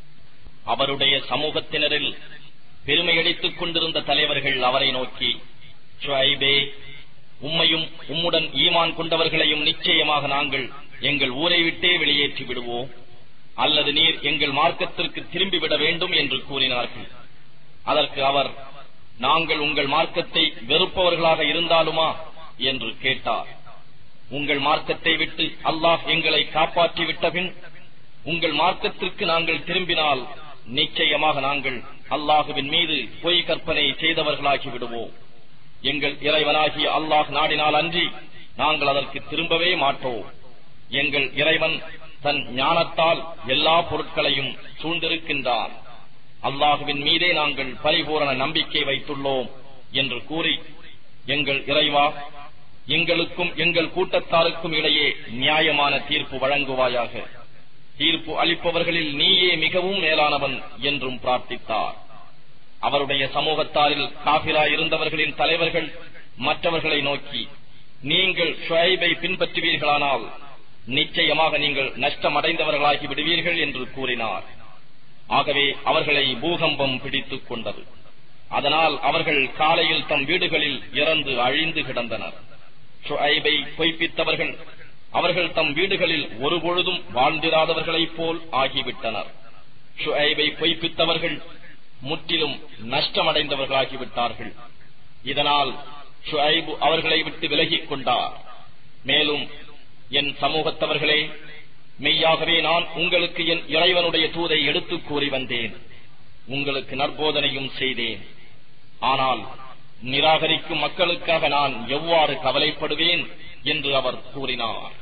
அவருடைய சமூகத்தினரில் பெருமையடித்துக் கொண்டிருந்த தலைவர்கள் அவரை நோக்கி ஷுஐபே உம்மையும் உம்முடன் ஈமான் கொண்டவர்களையும் நிச்சயமாக நாங்கள் எங்கள் ஊரை விட்டே வெளியேற்றி விடுவோம் அல்லது நீர் எங்கள் மார்க்கத்திற்கு திரும்பிவிட வேண்டும் என்று கூறினார்கள் அதற்கு அவர் நாங்கள் உங்கள் மார்க்கத்தை வெறுப்பவர்களாக இருந்தாலுமா என்று கேட்டார் உங்கள் மார்க்கத்தை விட்டு அல்லாஹ் எங்களை காப்பாற்றி விட்டபின் உங்கள் மார்க்கத்திற்கு நாங்கள் திரும்பினால் நிச்சயமாக நாங்கள் அல்லாஹுவின் மீது பொய் கற்பனை செய்தவர்களாகி விடுவோம் எங்கள் இறைவனாகிய அல்லாஹ் நாடினால் அன்றி நாங்கள் அதற்கு திரும்பவே மாட்டோம் எங்கள் இறைவன் தன் ஞானத்தால் எல்லா பொருட்களையும் சூழ்ந்திருக்கின்றான் அல்லாஹுவின் மீதே நாங்கள் பரிபூரண நம்பிக்கை வைத்துள்ளோம் என்று கூறி எங்கள் இறைவா எங்களுக்கும் எங்கள் கூட்டத்தாருக்கும் இடையே நியாயமான தீர்ப்பு வழங்குவாயாக தீர்ப்பு அளிப்பவர்களில் நீயே மிகவும் மேலானவன் என்றும் பிரார்த்தித்தார் அவருடைய சமூகத்தாரில் காபிரா இருந்தவர்களின் தலைவர்கள் மற்றவர்களை நோக்கி நீங்கள் ஷுஐபை பின்பற்றுவீர்களானால் நிச்சயமாக நீங்கள் நஷ்டமடைந்தவர்களாகி விடுவீர்கள் என்று கூறினார் ஆகவே அவர்களை பூகம்பம் பிடித்துக் கொண்டது அதனால் அவர்கள் காலையில் தம் வீடுகளில் இறந்து அழிந்து கிடந்தனர் ஷுஐபை பொய்ப்பித்தவர்கள் அவர்கள் தம் வீடுகளில் ஒருபொழுதும் வாழ்ந்திராதவர்களைப் போல் ஆகிவிட்டனர் ஷுஐபை பொய்ப்பித்தவர்கள் முற்றிலும் நஷ்டமடைந்தவர்களாகிவிட்டார்கள் இதனால் ஷுஐபு அவர்களை விட்டு விலகிக் கொண்டார் மேலும் என் சமூகத்தவர்களே மெய்யாகவே நான் உங்களுக்கு என் இறைவனுடைய தூதை எடுத்துக் கூறி வந்தேன் உங்களுக்கு நற்போதனையும் செய்தேன் ஆனால் நிராகரிக்கும் மக்களுக்காக நான் எவ்வாறு கவலைப்படுவேன் என்று அவர் கூறினார்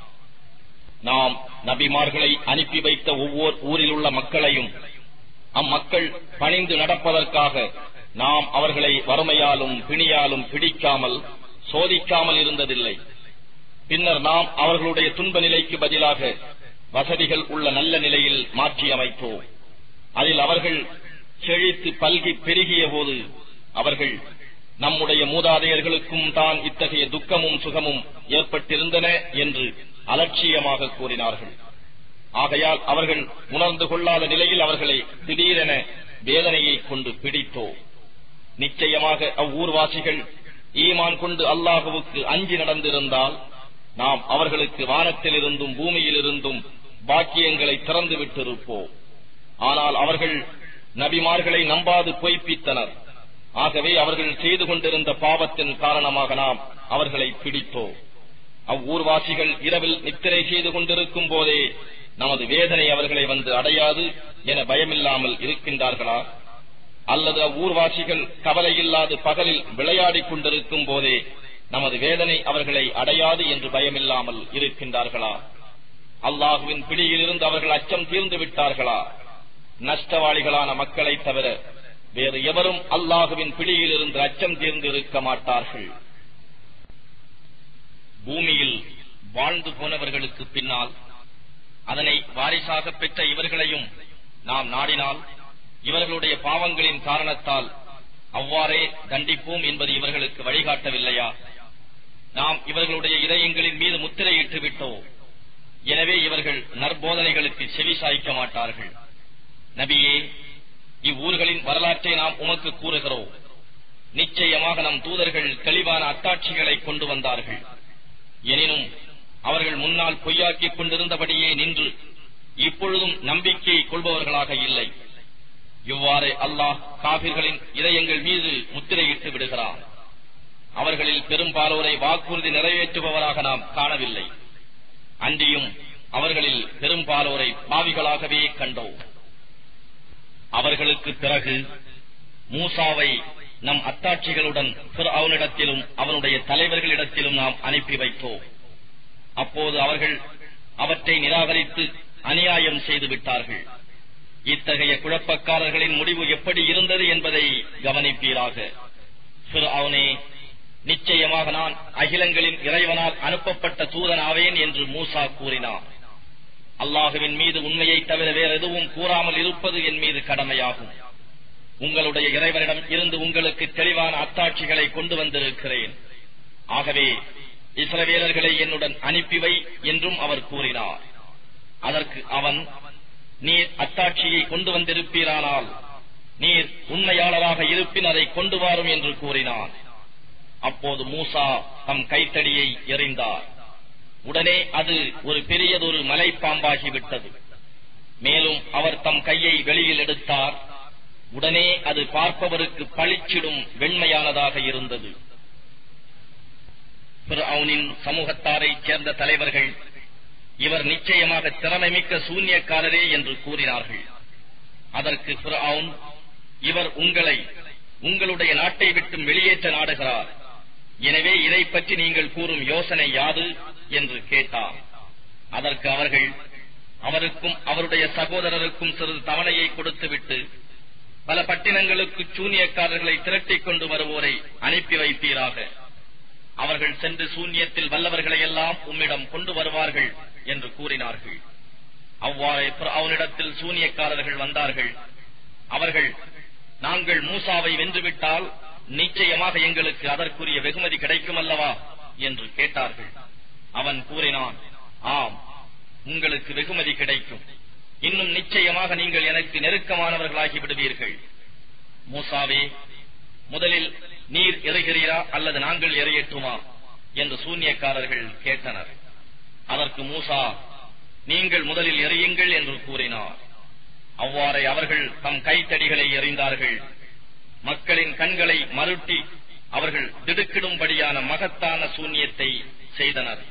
நாம் நபிமார்களை அனுப்பி வைத்த ஒவ்வொரு ஊரில் உள்ள மக்களையும் அம்மக்கள் பணிந்து நடப்பதற்காக நாம் அவர்களை வறுமையாலும் பிணியாலும் பிடிக்காமல் சோதிக்காமல் இருந்ததில்லை பின்னர் நாம் அவர்களுடைய துன்ப நிலைக்கு பதிலாக வசதிகள் உள்ள நல்ல நிலையில் மாற்றி அமைத்தோம் அதில் அவர்கள் செழித்து பல்கி பெருகிய போது அவர்கள் நம்முடைய மூதாதையர்களுக்கும் தான் இத்தகைய துக்கமும் சுகமும் ஏற்பட்டிருந்தன என்று அலட்சியமாக கூறினார்கள் ஆகையால் அவர்கள் உணர்ந்து கொள்ளாத நிலையில் அவர்களை திடீரென வேதனையை கொண்டு பிடித்தோ நிச்சயமாக அவ்வூர்வாசிகள் ஈமான் கொண்டு அல்லாஹுவுக்கு அஞ்சி நடந்திருந்தால் நாம் அவர்களுக்கு வானத்திலிருந்தும் பூமியிலிருந்தும் பாக்கியங்களை திறந்து விட்டிருப்போம் ஆனால் அவர்கள் நபிமார்களை நம்பாது பொய்ப்பித்தனர் ஆகவே அவர்கள் செய்து கொண்டிருந்த பாவத்தின் காரணமாக நாம் அவர்களை பிடித்தோம் அவ்வூர்வாசிகள் இரவில் நித்திரை செய்து கொண்டிருக்கும் போதே நமது வேதனை அவர்களை வந்து அடையாது என பயமில்லாமல் இருக்கின்றார்களா அல்லது அவ்வூர்வாசிகள் கவலையில்லாது பகலில் விளையாடிக் கொண்டிருக்கும் போதே நமது வேதனை அவர்களை அடையாது என்று பயமில்லாமல் இருக்கின்றார்களா அல்லாஹுவின் பிடியிலிருந்து அவர்கள் அச்சம் தீர்ந்து விட்டார்களா நஷ்டவாளிகளான மக்களை தவிர வேறு எவரும் அல்லாஹுவின் பிடியிலிருந்து அச்சம் தீர்ந்து இருக்க மாட்டார்கள் பூமியில் வாழ்ந்து போனவர்களுக்கு பின்னால் அதனை வாரிசாக பெற்ற இவர்களையும் நாம் நாடினால் இவர்களுடைய பாவங்களின் காரணத்தால் அவ்வாறே தண்டிப்போம் என்பது இவர்களுக்கு வழிகாட்டவில்லையா நாம் இவர்களுடைய இதயங்களின் மீது முத்திரையிட்டு விட்டோம் எனவே இவர்கள் நற்போதனைகளுக்கு செவி சாய்க்க மாட்டார்கள் நபியே இவ்வூர்களின் வரலாற்றை நாம் உமக்கு கூறுகிறோம் நிச்சயமாக நம் தூதர்கள் தெளிவான அத்தாட்சிகளை கொண்டு வந்தார்கள் எனினும் அவர்கள் முன்னால் பொய்யாக்கிக் கொண்டிருந்தபடியே நின்று இப்பொழுதும் நம்பிக்கை கொள்பவர்களாக இல்லை இவ்வாறு அல்லாஹ் காபிர்களின் இதயங்கள் மீது முத்திரையிட்டு விடுகிறான் அவர்களில் பெரும்பாலோரை வாக்குறுதி நிறைவேற்றுபவராக நாம் காணவில்லை அன்றியும் அவர்களில் பெரும்பாலோரை பாவிகளாகவே கண்டோம் அவர்களுக்கு பிறகு மூசாவை நம் அத்தாட்சிகளுடன் அவனிடத்திலும் அவனுடைய தலைவர்களிடத்திலும் நாம் அனுப்பி வைத்தோம் அப்போது அவர்கள் அவற்றை நிராகரித்து அநியாயம் செய்து விட்டார்கள் இத்தகைய குழப்பக்காரர்களின் முடிவு எப்படி இருந்தது என்பதை கவனிப்பீராக அவனே நிச்சயமாக நான் அகிலங்களின் இறைவனால் அனுப்பப்பட்ட தூதனாவேன் என்று மூசா கூறினார் அல்லாஹுவின் மீது உண்மையை தவிர வேற எதுவும் கூறாமல் இருப்பது என் மீது கடமையாகும் உங்களுடைய இறைவனிடம் இருந்து உங்களுக்கு தெளிவான அத்தாட்சிகளை கொண்டு வந்திருக்கிறேன் ஆகவே இஸ்ரவேலர்களை என்னுடன் அனுப்பிவை என்றும் அவர் கூறினார் அதற்கு அவன் நீர் அத்தாட்சியை கொண்டு வந்திருப்பீரானால் நீர் உண்மையாளராக இருப்பின் அதை கொண்டு வாரும் என்று கூறினான் அப்போது மூசா தம் கைத்தடியை எறிந்தார் உடனே அது ஒரு பெரியதொரு மலைப்பாம்பாகிவிட்டது மேலும் அவர் தம் கையை வெளியில் எடுத்தார் உடனே அது பார்ப்பவருக்கு பளிச்சிடும் வெண்மையானதாக இருந்தது அவனின் சமூகத்தாரைச் சேர்ந்த தலைவர்கள் இவர் நிச்சயமாக திறமைமிக்க சூன்யக்காரரே என்று கூறினார்கள் அதற்கு பிறவுன் இவர் உங்களை உங்களுடைய நாட்டை விட்டும் வெளியேற்ற நாடுகிறார் எனவே இதை பற்றி நீங்கள் கூறும் யோசனை யாது என்று கேட்டார் அதற்கு அவர்கள் அவருக்கும் அவருடைய சகோதரருக்கும் சிறிது தவணையை கொடுத்துவிட்டு பல பட்டினங்களுக்கு சூனியக்காரர்களை திரட்டிக் கொண்டு வருவோரை அனுப்பி வைப்பீராக அவர்கள் சென்று சூன்யத்தில் வல்லவர்களை எல்லாம் உம்மிடம் கொண்டு வருவார்கள் என்று கூறினார்கள் அவ்வாறே அவனிடத்தில் சூனியக்காரர்கள் வந்தார்கள் அவர்கள் நாங்கள் மூசாவை வென்றுவிட்டால் நிச்சயமாக எங்களுக்கு அதற்குரிய வெகுமதி கிடைக்கும் அல்லவா என்று கேட்டார்கள் அவன் கூறினான் ஆம் உங்களுக்கு வெகுமதி கிடைக்கும் இன்னும் நிச்சயமாக நீங்கள் எனக்கு நெருக்கமானவர்களாகி விடுவீர்கள் மூசாவே முதலில் நீர் எறிகிறீரா அல்லது நாங்கள் எறியட்டுமா என்று சூன்யக்காரர்கள் கேட்டனர் அதற்கு மூசா நீங்கள் முதலில் எறியுங்கள் என்று கூறினார் அவ்வாறே அவர்கள் தம் கைத்தடிகளை எறிந்தார்கள் மக்களின் கண்களை மருட்டி அவர்கள் திடுக்கிடும்படியான மகத்தான சூன்யத்தை செய்தனர்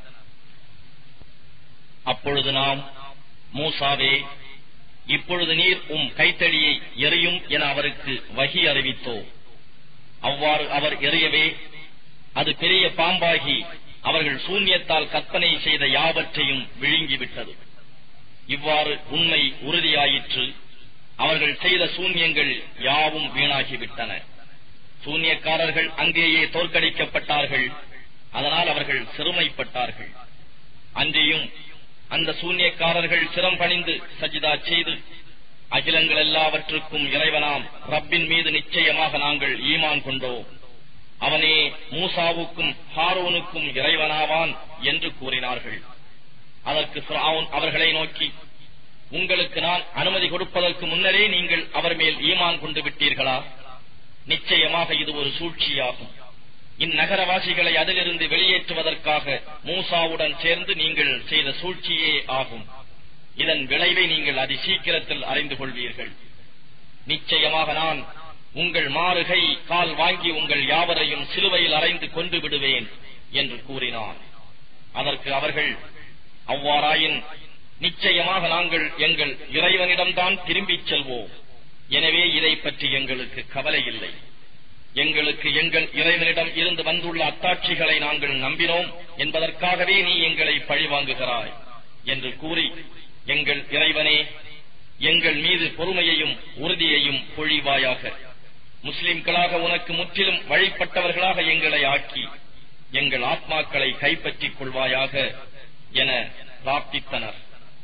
அப்பொழுது நாம் மூசாவே இப்பொழுது நீர் உம் கைத்தடியை எறியும் என அவருக்கு வகி அறிவித்தோம் அவ்வாறு அவர் எறியவே அது பெரிய பாம்பாகி அவர்கள் சூன்யத்தால் கற்பனை செய்த யாவற்றையும் விழுங்கிவிட்டது இவ்வாறு உண்மை உறுதியாயிற்று அவர்கள் செய்த சூன்யங்கள் யாவும் வீணாகிவிட்டன சூன்யக்காரர்கள் அங்கேயே தோற்கடிக்கப்பட்டார்கள் அதனால் அவர்கள் சிறுமைப்பட்டார்கள் அன்றியும் அந்த சூன்யக்காரர்கள் சிரம் பணிந்து சஜிதா செய்து அகிலங்கள் எல்லாவற்றுக்கும் இறைவனாம் ரப்பின் மீது நிச்சயமாக நாங்கள் ஈமான் கொண்டோம் அவனே மூசாவுக்கும் ஹாரோனுக்கும் இறைவனாவான் என்று கூறினார்கள் அதற்கு ஃபிரௌன் அவர்களை நோக்கி உங்களுக்கு நான் அனுமதி கொடுப்பதற்கு முன்னரே நீங்கள் அவர் மேல் ஈமான் கொண்டு விட்டீர்களா நிச்சயமாக இது ஒரு சூழ்ச்சியாகும் இந்நகரவாசிகளை அதிலிருந்து வெளியேற்றுவதற்காக மூசாவுடன் சேர்ந்து நீங்கள் செய்த சூழ்ச்சியே ஆகும் இதன் விளைவை நீங்கள் அதி சீக்கிரத்தில் அறிந்து கொள்வீர்கள் நிச்சயமாக நான் உங்கள் மாறுகை கால் வாங்கி உங்கள் யாவரையும் சிலுவையில் அறைந்து கொண்டு விடுவேன் என்று கூறினான் அதற்கு அவர்கள் அவ்வாறாயின் நிச்சயமாக நாங்கள் எங்கள் இறைவனிடம்தான் திரும்பிச் செல்வோம் எனவே இதை பற்றி எங்களுக்கு கவலை இல்லை எங்களுக்கு எங்கள் இறைவனிடம் இருந்து வந்துள்ள அத்தாட்சிகளை நாங்கள் நம்பினோம் என்பதற்காகவே நீ எங்களை பழிவாங்குகிறாய் என்று கூறி எங்கள் இறைவனே எங்கள் மீது பொறுமையையும் உறுதியையும் பொழிவாயாக முஸ்லிம்களாக உனக்கு முற்றிலும் வழிபட்டவர்களாக எங்களை ஆக்கி எங்கள் ஆத்மாக்களை கைப்பற்றிக் கொள்வாயாக என பிரார்த்தித்தனர்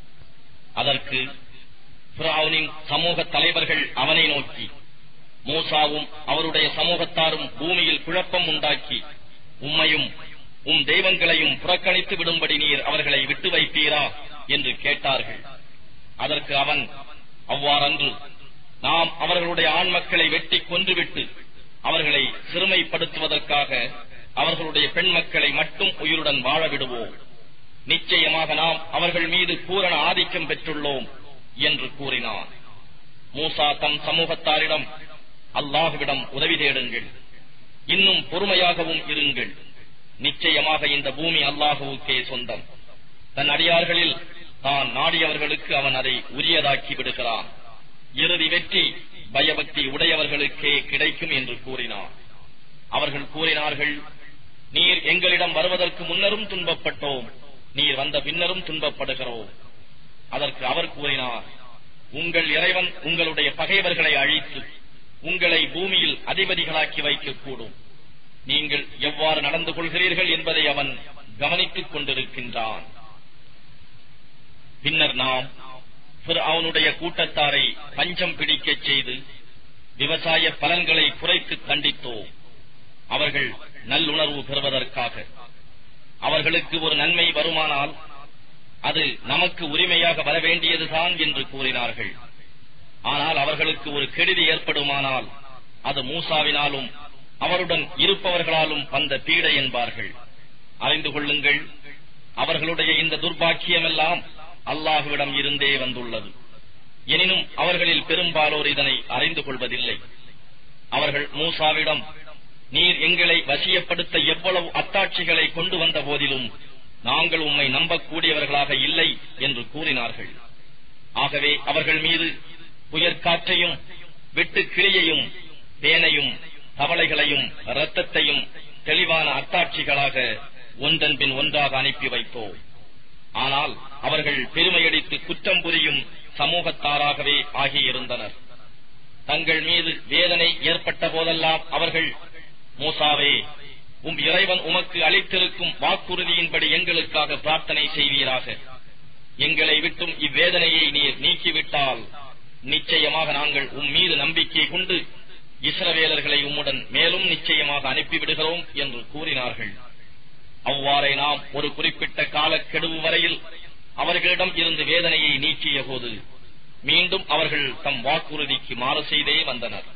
அதற்கு பிராவுனின் சமூக தலைவர்கள் அவனை நோக்கி மூசாவும் அவருடைய சமூகத்தாரும் பூமியில் குழப்பம் உண்டாக்கி உம்மையும் உம் தெய்வங்களையும் புறக்கணித்து விடும்படி நீர் அவர்களை விட்டு வைப்பீரா என்று கேட்டார்கள் அதற்கு அவன் அவ்வாறன்று நாம் அவர்களுடைய ஆண் மக்களை வெட்டி கொன்றுவிட்டு அவர்களை சிறுமைப்படுத்துவதற்காக அவர்களுடைய பெண் மக்களை மட்டும் உயிருடன் வாழ விடுவோம் நிச்சயமாக நாம் அவர்கள் மீது பூரண ஆதிக்கம் பெற்றுள்ளோம் என்று கூறினான் மூசா தம் சமூகத்தாரிடம் அல்லாஹுவிடம் உதவி தேடுங்கள் இன்னும் பொறுமையாகவும் இருங்கள் நிச்சயமாக இந்த பூமி அல்லாஹுவுக்கே சொந்தம் தன் அடியார்களில் தான் நாடியவர்களுக்கு அவன் அதை உரியதாக்கி விடுகிறான் இறுதி வெற்றி பயபக்தி உடையவர்களுக்கே கிடைக்கும் என்று கூறினார் அவர்கள் கூறினார்கள் நீர் எங்களிடம் வருவதற்கு முன்னரும் துன்பப்பட்டோம் நீர் வந்த பின்னரும் துன்பப்படுகிறோம் அதற்கு அவர் கூறினார் உங்கள் இறைவன் உங்களுடைய பகைவர்களை அழித்து உங்களை பூமியில் அதிபதிகளாக்கி வைக்கக்கூடும் நீங்கள் எவ்வாறு நடந்து கொள்கிறீர்கள் என்பதை அவன் கவனித்துக் கொண்டிருக்கின்றான் பின்னர் நாம் அவனுடைய கூட்டத்தாரை பஞ்சம் பிடிக்கச் செய்து விவசாய பலன்களை குறைத்து கண்டித்தோம் அவர்கள் நல்லுணர்வு பெறுவதற்காக அவர்களுக்கு ஒரு நன்மை வருமானால் அது நமக்கு உரிமையாக வர வேண்டியதுதான் என்று கூறினார்கள் ஆனால் அவர்களுக்கு ஒரு கெடுதி ஏற்படுமானால் அது மூசாவினாலும் அவருடன் இருப்பவர்களாலும் வந்த பீடை என்பார்கள் அறிந்து கொள்ளுங்கள் அவர்களுடைய இந்த துர்பாக்கியமெல்லாம் அல்லாஹுவிடம் இருந்தே வந்துள்ளது எனினும் அவர்களில் பெரும்பாலோர் இதனை அறிந்து கொள்வதில்லை அவர்கள் மூசாவிடம் நீர் எங்களை வசியப்படுத்த எவ்வளவு அத்தாட்சிகளை கொண்டு வந்த போதிலும் நாங்கள் உம்மை நம்பக்கூடியவர்களாக இல்லை என்று கூறினார்கள் ஆகவே அவர்கள் மீது புயற்காற்றையும் வெட்டு கிளியையும் தேனையும் தவளைகளையும் இரத்தத்தையும் தெளிவான அத்தாட்சிகளாக ஒன்றன் பின் ஒன்றாக அனுப்பி வைத்தோம் ஆனால் அவர்கள் பெருமையடித்து குற்றம் புரியும் சமூகத்தாராகவே ஆகியிருந்தனர் தங்கள் மீது வேதனை ஏற்பட்ட போதெல்லாம் அவர்கள் மூசாவே உம் இறைவன் உமக்கு அளித்திருக்கும் வாக்குறுதியின்படி எங்களுக்காக பிரார்த்தனை செய்வீராக எங்களை விட்டும் இவ்வேதனையை நீர் நீக்கிவிட்டால் நிச்சயமாக நாங்கள் உம் மீது நம்பிக்கை கொண்டு இஸ்ரவேலர்களை உம்முடன் மேலும் நிச்சயமாக அனுப்பிவிடுகிறோம் என்று கூறினார்கள் அவ்வாறே நாம் ஒரு குறிப்பிட்ட காலக்கெடுவு வரையில் அவர்களிடம் இருந்து வேதனையை நீக்கிய போது மீண்டும் அவர்கள் தம் வாக்குறுதிக்கு மாறு செய்தே வந்தனர்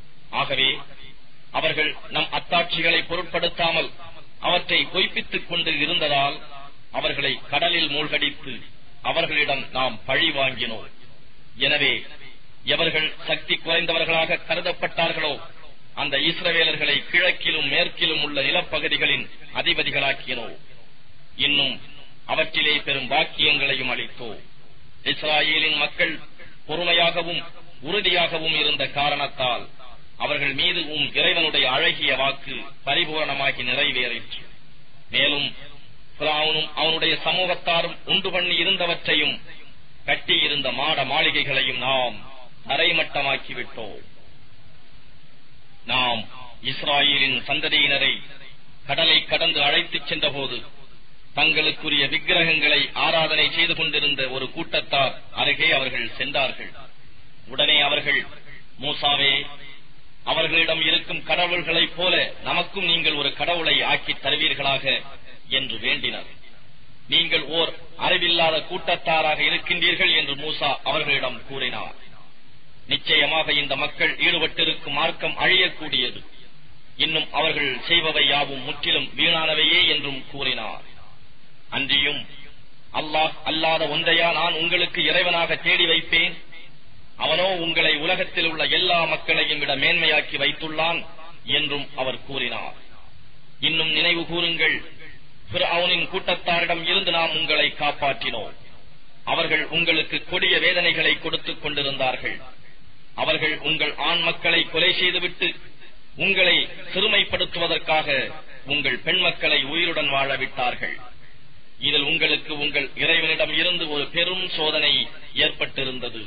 ஆகவே அவர்கள் நம் அத்தாட்சிகளை பொருட்படுத்தாமல் அவற்றை பொய்ப்பித்துக் கொண்டு இருந்ததால் அவர்களை கடலில் மூழ்கடித்து அவர்களிடம் நாம் பழி வாங்கினோம் எனவே எவர்கள் சக்தி குறைந்தவர்களாக கருதப்பட்டார்களோ அந்த இஸ்ரவேலர்களை கிழக்கிலும் மேற்கிலும் உள்ள நிலப்பகுதிகளின் அதிபதிகளாக்கினோ இன்னும் அவற்றிலே பெரும் பாக்கியங்களையும் அளித்தோ இஸ்ராயேலின் மக்கள் பொறுமையாகவும் உறுதியாகவும் இருந்த காரணத்தால் அவர்கள் மீது உம் இறைவனுடைய அழகிய வாக்கு பரிபூரணமாகி நிறைவேறிற்று மேலும் பிராவுனும் அவனுடைய சமூகத்தாரும் உண்டு பண்ணி இருந்தவற்றையும் கட்டியிருந்த மாட மாளிகைகளையும் நாம் தரைமட்டமாக்கிவிட்டோம் நாம் இஸ்ராயேலின் சந்ததியினரை கடலை கடந்து அழைத்துச் சென்றபோது தங்களுக்குரிய விக்கிரகங்களை ஆராதனை செய்து கொண்டிருந்த ஒரு கூட்டத்தார் அருகே அவர்கள் சென்றார்கள் உடனே அவர்கள் மூசாவே அவர்களிடம் இருக்கும் கடவுள்களைப் போல நமக்கும் நீங்கள் ஒரு கடவுளை ஆக்கித் தருவீர்களாக என்று வேண்டினர் நீங்கள் ஓர் அறிவில்லாத கூட்டத்தாராக இருக்கின்றீர்கள் என்று மூசா அவர்களிடம் கூறினார் நிச்சயமாக இந்த மக்கள் ஈடுபட்டிருக்கும் மார்க்கம் அழியக்கூடியது இன்னும் அவர்கள் செய்பவை யாவும் முற்றிலும் வீணானவையே என்றும் கூறினார் அன்றியும் அல்லாஹ் அல்லாத ஒன்றையா நான் உங்களுக்கு இறைவனாக தேடி வைப்பேன் அவனோ உங்களை உலகத்தில் உள்ள எல்லா மக்களையும் விட மேன்மையாக்கி வைத்துள்ளான் என்றும் அவர் கூறினார் இன்னும் நினைவு கூறுங்கள் அவனின் கூட்டத்தாரிடம் இருந்து நாம் உங்களை காப்பாற்றினோம் அவர்கள் உங்களுக்கு கொடிய வேதனைகளை கொடுத்துக் கொண்டிருந்தார்கள் அவர்கள் உங்கள் ஆண் மக்களை கொலை செய்துவிட்டு உங்களை சிறுமைப்படுத்துவதற்காக உங்கள் பெண் மக்களை உயிருடன் வாழ விட்டார்கள் இதில் உங்களுக்கு உங்கள் இறைவனிடம் இருந்து ஒரு பெரும் சோதனை ஏற்பட்டிருந்தது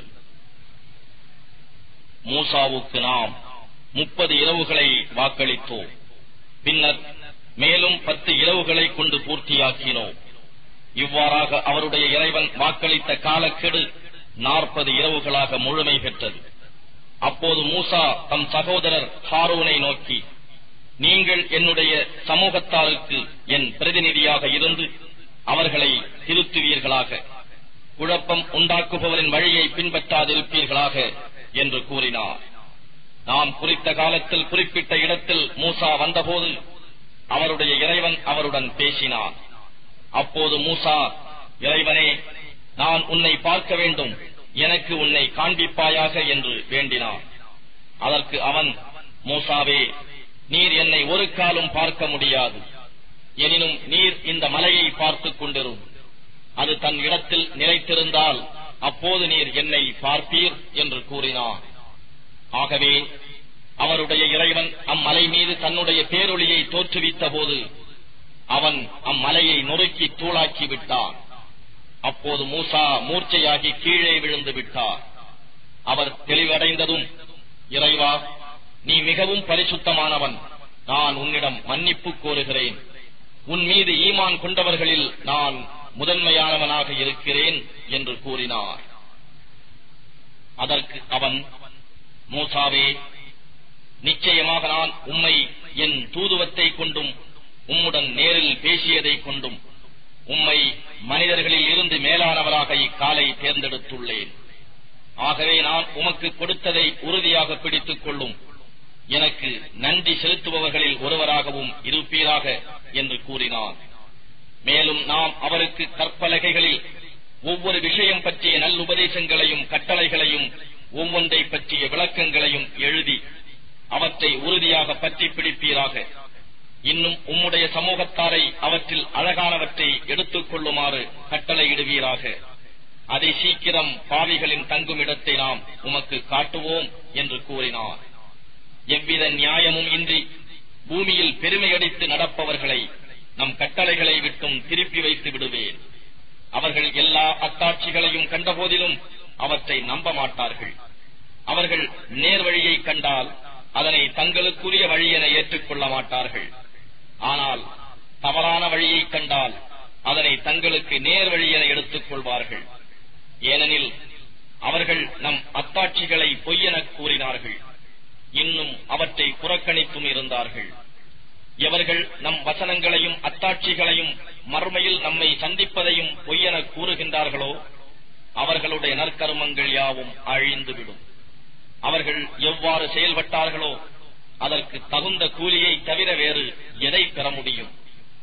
மூசாவுக்கு நாம் முப்பது இரவுகளை வாக்களித்தோம் பின்னர் மேலும் பத்து இரவுகளை கொண்டு பூர்த்தியாக்கினோம் இவ்வாறாக அவருடைய இறைவன் வாக்களித்த காலக்கெடு நாற்பது இரவுகளாக முழுமை பெற்றது அப்போது மூசா தம் சகோதரர் ஹாரூனை நோக்கி நீங்கள் என்னுடைய சமூகத்தாருக்கு என் பிரதிநிதியாக இருந்து அவர்களை திருத்துவீர்களாக குழப்பம் உண்டாக்குபவரின் வழியை பின்பற்றாதிருப்பீர்களாக என்று கூறினார் நாம் குறித்த காலத்தில் குறிப்பிட்ட இடத்தில் மூசா வந்தபோது அவருடைய இறைவன் அவருடன் பேசினார் அப்போது மூசா இறைவனே நான் உன்னை பார்க்க வேண்டும் எனக்கு உன்னை காண்பிப்பாயாக என்று வேண்டினான் அதற்கு அவன் மூசாவே நீர் என்னை ஒரு காலும் பார்க்க முடியாது எனினும் நீர் இந்த மலையை பார்த்துக் கொண்டிரும் அது தன் இடத்தில் நிலைத்திருந்தால் அப்போது நீர் என்னை பார்ப்பீர் என்று கூறினார் ஆகவே அவருடைய இறைவன் அம்மலை மீது தன்னுடைய பேரொளியை தோற்றுவித்த போது அவன் அம்மலையை நொறுக்கி தூளாக்கி விட்டான் அப்போது மூசா மூர்ச்சையாகி கீழே விழுந்து விட்டார் அவர் தெளிவடைந்ததும் இறைவா நீ மிகவும் பரிசுத்தமானவன் நான் உன்னிடம் மன்னிப்பு கோருகிறேன் உன் மீது ஈமான் கொண்டவர்களில் நான் முதன்மையானவனாக இருக்கிறேன் என்று கூறினார் அதற்கு அவன் மூசாவே நிச்சயமாக நான் உம்மை என் தூதுவத்தை கொண்டும் உம்முடன் நேரில் பேசியதை கொண்டும் உம்மை மனிதர்களில் இருந்து மேலானவராக இக்காலை தேர்ந்தெடுத்துள்ளேன் ஆகவே நான் உமக்கு கொடுத்ததை உறுதியாக பிடித்துக் கொள்ளும் எனக்கு நன்றி செலுத்துபவர்களில் ஒருவராகவும் இருப்பீராக என்று கூறினார் மேலும் நாம் அவருக்கு கற்பலகைகளில் ஒவ்வொரு விஷயம் பற்றிய நல்லுபதேசங்களையும் கட்டளைகளையும் ஒவ்வொன்றை பற்றிய விளக்கங்களையும் எழுதி அவற்றை உறுதியாக பற்றி பிடிப்பீராக இன்னும் உம்முடைய சமூகத்தாரை அவற்றில் அழகானவற்றை எடுத்துக் கொள்ளுமாறு கட்டளையிடுவீராக அதை சீக்கிரம் பாவிகளின் தங்கும் இடத்தை நாம் உமக்கு காட்டுவோம் என்று கூறினார் எவ்வித நியாயமும் இன்றி பூமியில் பெருமையடித்து நடப்பவர்களை நம் கட்டளைகளை விட்டும் திருப்பி வைத்து விடுவேன் அவர்கள் எல்லா அத்தாட்சிகளையும் கண்டபோதிலும் அவற்றை நம்ப மாட்டார்கள் அவர்கள் நேர் வழியை கண்டால் அதனை தங்களுக்குரிய வழி என ஏற்றுக்கொள்ள மாட்டார்கள் ஆனால் தவறான வழியை கண்டால் அதனை தங்களுக்கு நேர் வழி என எடுத்துக் கொள்வார்கள் ஏனெனில் அவர்கள் நம் அத்தாட்சிகளை பொய்யெனக் கூறினார்கள் இன்னும் அவற்றை புறக்கணித்தும் இருந்தார்கள் எவர்கள் நம் வசனங்களையும் அத்தாட்சிகளையும் மறுமையில் நம்மை சந்திப்பதையும் பொய்யெனக் கூறுகின்றார்களோ அவர்களுடைய நற்கருமங்கள் யாவும் அழிந்துவிடும் அவர்கள் எவ்வாறு செயல்பட்டார்களோ அதற்கு தகுந்த கூலியை தவிர வேறு எதை பெற முடியும்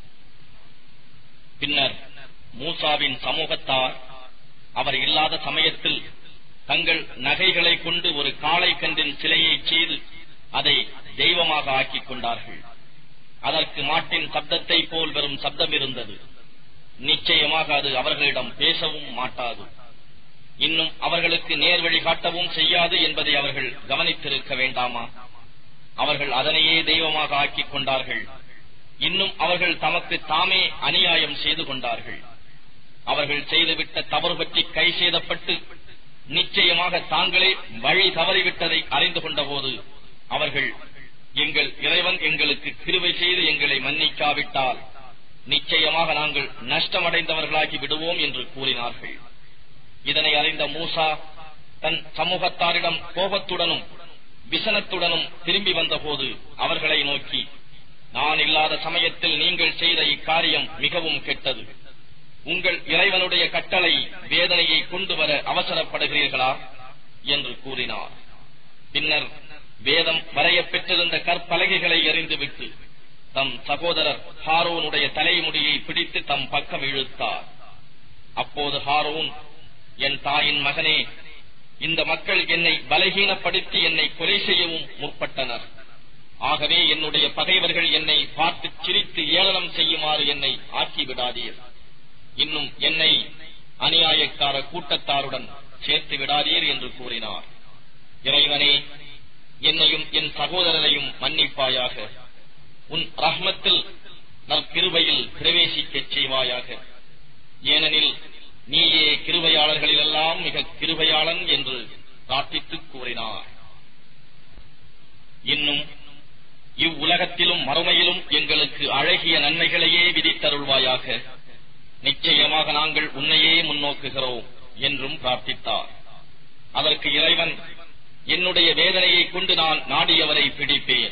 பின்னர் மூசாவின் சமூகத்தார் அவர் இல்லாத சமயத்தில் தங்கள் நகைகளை கொண்டு ஒரு காளை கன்றின் சிலையை செய்து அதை தெய்வமாக ஆக்கிக் கொண்டார்கள் அதற்கு மாட்டின் சப்தத்தை போல் வெறும் சப்தம் இருந்தது நிச்சயமாக அது அவர்களிடம் பேசவும் மாட்டாது இன்னும் அவர்களுக்கு நேர் வழி காட்டவும் செய்யாது என்பதை அவர்கள் கவனித்திருக்க வேண்டாமா அவர்கள் அதனையே தெய்வமாக ஆக்கிக் கொண்டார்கள் இன்னும் அவர்கள் தமக்கு தாமே அநியாயம் செய்து கொண்டார்கள் அவர்கள் செய்துவிட்ட தவறு பற்றி கை செய்தப்பட்டு நிச்சயமாக தாங்களே வழி தவறிவிட்டதை அறிந்து கொண்டபோது அவர்கள் எங்கள் இறைவன் எங்களுக்கு கிருவை செய்து எங்களை மன்னிக்காவிட்டால் நிச்சயமாக நாங்கள் நஷ்டமடைந்தவர்களாகி விடுவோம் என்று கூறினார்கள் இதனை அறிந்த மூசா தன் சமூகத்தாரிடம் கோபத்துடனும் விசனத்துடனும் திரும்பி வந்தபோது அவர்களை நோக்கி நான் இல்லாத சமயத்தில் நீங்கள் செய்த இக்காரியம் மிகவும் கெட்டது உங்கள் இறைவனுடைய கட்டளை வேதனையை கொண்டு வர அவசரப்படுகிறீர்களா என்று கூறினார் பின்னர் வேதம் வரையப் பெற்றிருந்த கற்பலகைகளை எறிந்துவிட்டு தம் சகோதரர் ஹாரோனுடைய தலைமுடியை பிடித்து தம் பக்கம் இழுத்தார் அப்போது ஹாரோன் என் தாயின் மகனே இந்த மக்கள் என்னை பலகீனப்படுத்தி என்னை கொலை செய்யவும் முற்பட்டனர் ஆகவே என்னுடைய பகைவர்கள் என்னை பார்த்து சிரித்து ஏளனம் செய்யுமாறு என்னை ஆக்கிவிடாதீர் இன்னும் என்னை அநியாயக்கார கூட்டத்தாருடன் சேர்த்து விடாதீர் என்று கூறினார் இறைவனே என்னையும் என் சகோதரரையும் மன்னிப்பாயாக உன் ரஹ்மத்தில் நற்கிருபையில் பிரவேசிக்கச் செய்வாயாக ஏனெனில் நீயே கிருபையாளர்களிலெல்லாம் மிக கிருபையாளன் என்று பிரார்த்தித்து கூறினார் இன்னும் இவ்வுலகத்திலும் மறுமையிலும் எங்களுக்கு அழகிய நன்மைகளையே விதித்தருள்வாயாக நிச்சயமாக நாங்கள் உன்னையே முன்னோக்குகிறோம் என்றும் பிரார்த்தித்தார் அதற்கு இறைவன் என்னுடைய வேதனையை கொண்டு நான் நாடியவரை பிடிப்பேன்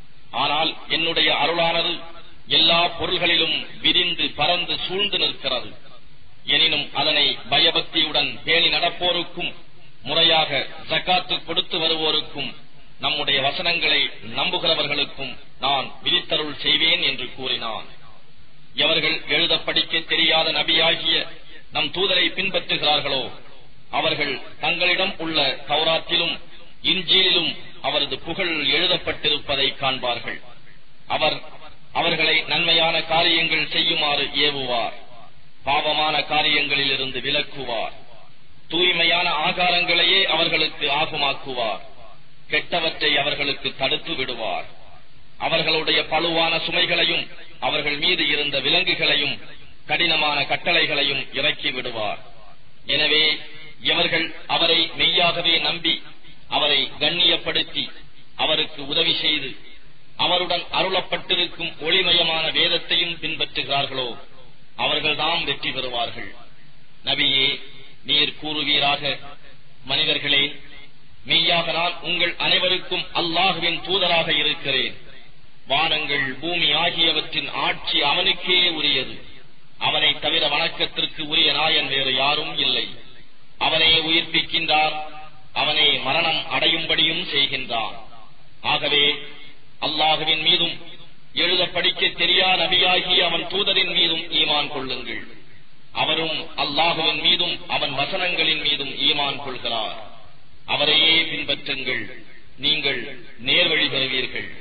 ஆனால் என்னுடைய அருளானது எல்லா பொருள்களிலும் விரிந்து பறந்து சூழ்ந்து நிற்கிறது எனினும் அதனை பயபக்தியுடன் பேணி நடப்போருக்கும் முறையாக ஜக்காத்து கொடுத்து வருவோருக்கும் நம்முடைய வசனங்களை நம்புகிறவர்களுக்கும் நான் விதித்தருள் செய்வேன் என்று கூறினான் எவர்கள் எழுத படிக்க தெரியாத நபியாகிய நம் தூதரை பின்பற்றுகிறார்களோ அவர்கள் தங்களிடம் உள்ள தௌராத்திலும் இஞ்சீலிலும் அவரது புகழ் எழுதப்பட்டிருப்பதை காண்பார்கள் அவர் அவர்களை நன்மையான காரியங்கள் செய்யுமாறு ஏவுவார் பாவமான காரியங்களிலிருந்து விலக்குவார் தூய்மையான ஆகாரங்களையே அவர்களுக்கு ஆகுமாக்குவார் கெட்டவற்றை அவர்களுக்கு தடுத்து விடுவார் அவர்களுடைய பழுவான சுமைகளையும் அவர்கள் மீது இருந்த விலங்குகளையும் கடினமான கட்டளைகளையும் இறக்கி விடுவார் எனவே எவர்கள் அவரை மெய்யாகவே நம்பி அவரை கண்ணியப்படுத்தி அவருக்கு உதவி செய்து அவருடன் அருளப்பட்டிருக்கும் ஒளிமயமான வேதத்தையும் பின்பற்றுகிறார்களோ அவர்கள்தாம் வெற்றி பெறுவார்கள் நபியே நீர் கூறுவீராக மனிதர்களே மெய்யாக நான் உங்கள் அனைவருக்கும் அல்லாஹுவின் தூதராக இருக்கிறேன் வானங்கள் பூமி ஆகியவற்றின் ஆட்சி அவனுக்கே உரியது அவனை தவிர வணக்கத்திற்கு உரிய நாயன் வேறு யாரும் இல்லை அவனே உயிர்ப்பிக்கின்றார் அவனே மரணம் அடையும்படியும் செய்கின்றான் ஆகவே அல்லாஹுவின் மீதும் எழுத படிக்க தெரியா நபியாகி அவன் தூதரின் மீதும் ஈமான் கொள்ளுங்கள் அவரும் அல்லாஹுவின் மீதும் அவன் வசனங்களின் மீதும் ஈமான் கொள்கிறார் அவரையே பின்பற்றுங்கள் நீங்கள் நேர்வழி பெறுவீர்கள்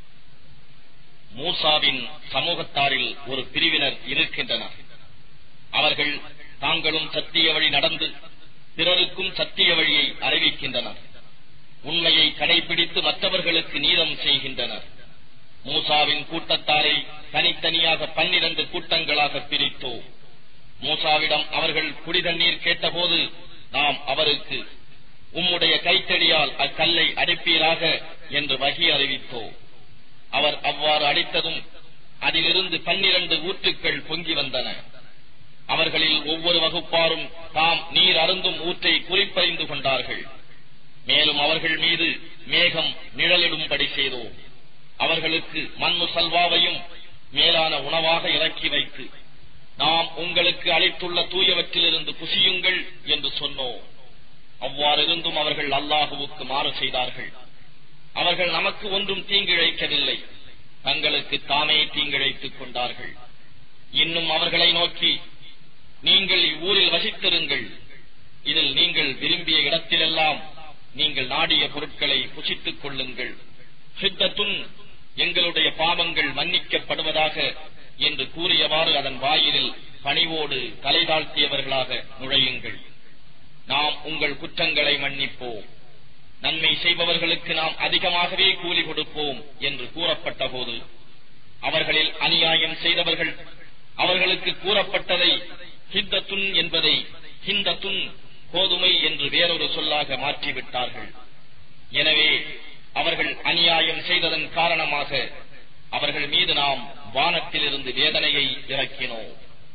மூசாவின் சமூகத்தாரில் ஒரு பிரிவினர் இருக்கின்றனர் அவர்கள் தாங்களும் சத்திய வழி நடந்து பிறருக்கும் சத்திய வழியை அறிவிக்கின்றனர் உண்மையை கடைபிடித்து மற்றவர்களுக்கு நீதம் செய்கின்றனர் மூசாவின் கூட்டத்தாரை தனித்தனியாக பன்னிரண்டு கூட்டங்களாக பிரித்தோம் மூசாவிடம் அவர்கள் குடிதண்ணீர் கேட்டபோது நாம் அவருக்கு உம்முடைய கைத்தடியால் அக்கல்லை அடிப்பீராக என்று வகி அறிவித்தோம் அவர் அவ்வாறு அடித்ததும் அதிலிருந்து பன்னிரண்டு ஊற்றுக்கள் பொங்கி வந்தன அவர்களில் ஒவ்வொரு வகுப்பாரும் தாம் நீர் அருந்தும் ஊற்றை குறிப்பறிந்து கொண்டார்கள் மேலும் அவர்கள் மீது மேகம் நிழலிடும்படி செய்தோம் அவர்களுக்கு மண்ணு சல்வாவையும் மேலான உணவாக இறக்கி வைத்து நாம் உங்களுக்கு அளித்துள்ள தூயவற்றிலிருந்து புசியுங்கள் என்று சொன்னோம் அவ்வாறிருந்தும் அவர்கள் அல்லாஹுவுக்கு மாறு செய்தார்கள் அவர்கள் நமக்கு ஒன்றும் தீங்கிழைக்கவில்லை தங்களுக்கு தாமே தீங்கிழைத்துக் கொண்டார்கள் இன்னும் அவர்களை நோக்கி நீங்கள் இவ்வூரில் வசித்திருங்கள் இதில் நீங்கள் விரும்பிய இடத்திலெல்லாம் நீங்கள் நாடிய பொருட்களை புசித்துக் கொள்ளுங்கள் சித்தத்துன் எங்களுடைய பாவங்கள் மன்னிக்கப்படுவதாக என்று கூறியவாறு அதன் வாயிலில் பணிவோடு தலை தாழ்த்தியவர்களாக நுழையுங்கள் நாம் உங்கள் குற்றங்களை மன்னிப்போம் நன்மை செய்பவர்களுக்கு நாம் அதிகமாகவே கூலி கொடுப்போம் என்று கூறப்பட்ட போது அவர்களில் அநியாயம் செய்தவர்கள் அவர்களுக்கு கூறப்பட்டதை ஹித்தத்துன் என்பதை ஹிந்தத்துன் கோதுமை என்று வேறொரு சொல்லாக மாற்றிவிட்டார்கள் எனவே அவர்கள் அநியாயம் செய்ததன் காரணமாக அவர்கள் மீது நாம் வானத்திலிருந்து வேதனையை இறக்கினோம்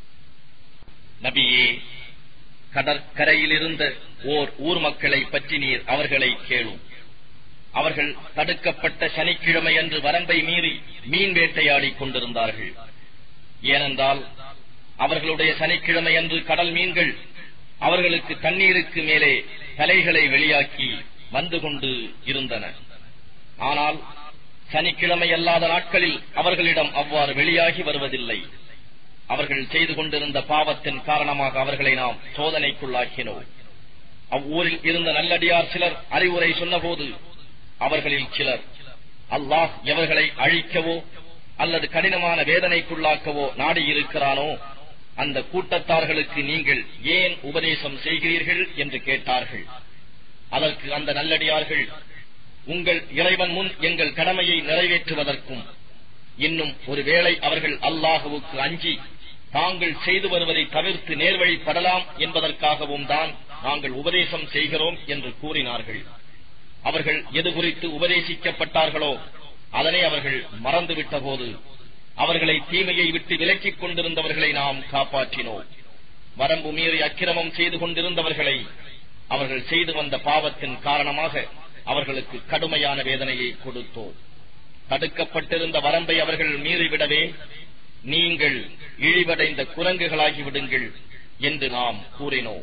நபியே கடற்கரையில் இருந்த ஓர் ஊர் மக்களை பற்றி நீர் அவர்களை கேளும் அவர்கள் தடுக்கப்பட்ட சனிக்கிழமை அன்று வரம்பை மீறி மீன் வேட்டையாடிக் கொண்டிருந்தார்கள் ஏனென்றால் அவர்களுடைய சனிக்கிழமை அன்று கடல் மீன்கள் அவர்களுக்கு தண்ணீருக்கு மேலே தலைகளை வெளியாக்கி வந்து கொண்டு இருந்தன ஆனால் சனிக்கிழமை அல்லாத நாட்களில் அவர்களிடம் அவ்வாறு வெளியாகி வருவதில்லை அவர்கள் செய்து கொண்டிருந்த பாவத்தின் காரணமாக அவர்களை நாம் சோதனைக்குள்ளாக்கினோம் அவ்வூரில் இருந்த நல்லடியார் சிலர் அறிவுரை சொன்னபோது அவர்களில் சிலர் அல்லாஹ் எவர்களை அழிக்கவோ அல்லது கடினமான வேதனைக்குள்ளாக்கவோ நாடியிருக்கிறானோ அந்த கூட்டத்தார்களுக்கு நீங்கள் ஏன் உபதேசம் செய்கிறீர்கள் என்று கேட்டார்கள் அதற்கு அந்த நல்லடியார்கள் உங்கள் இறைவன் முன் எங்கள் கடமையை நிறைவேற்றுவதற்கும் இன்னும் ஒருவேளை அவர்கள் அல்லாஹுவுக்கு அஞ்சி தாங்கள் செய்து வருவதை தவிர்த்து நேர்வழிப்படலாம் என்பதற்காகவும் தான் நாங்கள் உபதேசம் செய்கிறோம் என்று கூறினார்கள் அவர்கள் எது குறித்து உபதேசிக்கப்பட்டார்களோ அதனை அவர்கள் மறந்துவிட்ட போது அவர்களை தீமையை விட்டு விலக்கிக் கொண்டிருந்தவர்களை நாம் காப்பாற்றினோம் வரம்பு மீறி அக்கிரமம் செய்து கொண்டிருந்தவர்களை அவர்கள் செய்து வந்த பாவத்தின் காரணமாக அவர்களுக்கு கடுமையான வேதனையை கொடுத்தோம் தடுக்கப்பட்டிருந்த வரம்பை அவர்கள் மீறிவிடவே நீங்கள் இழிவடைந்த குரங்குகளாகி விடுங்கள் என்று நாம் கூறினோம்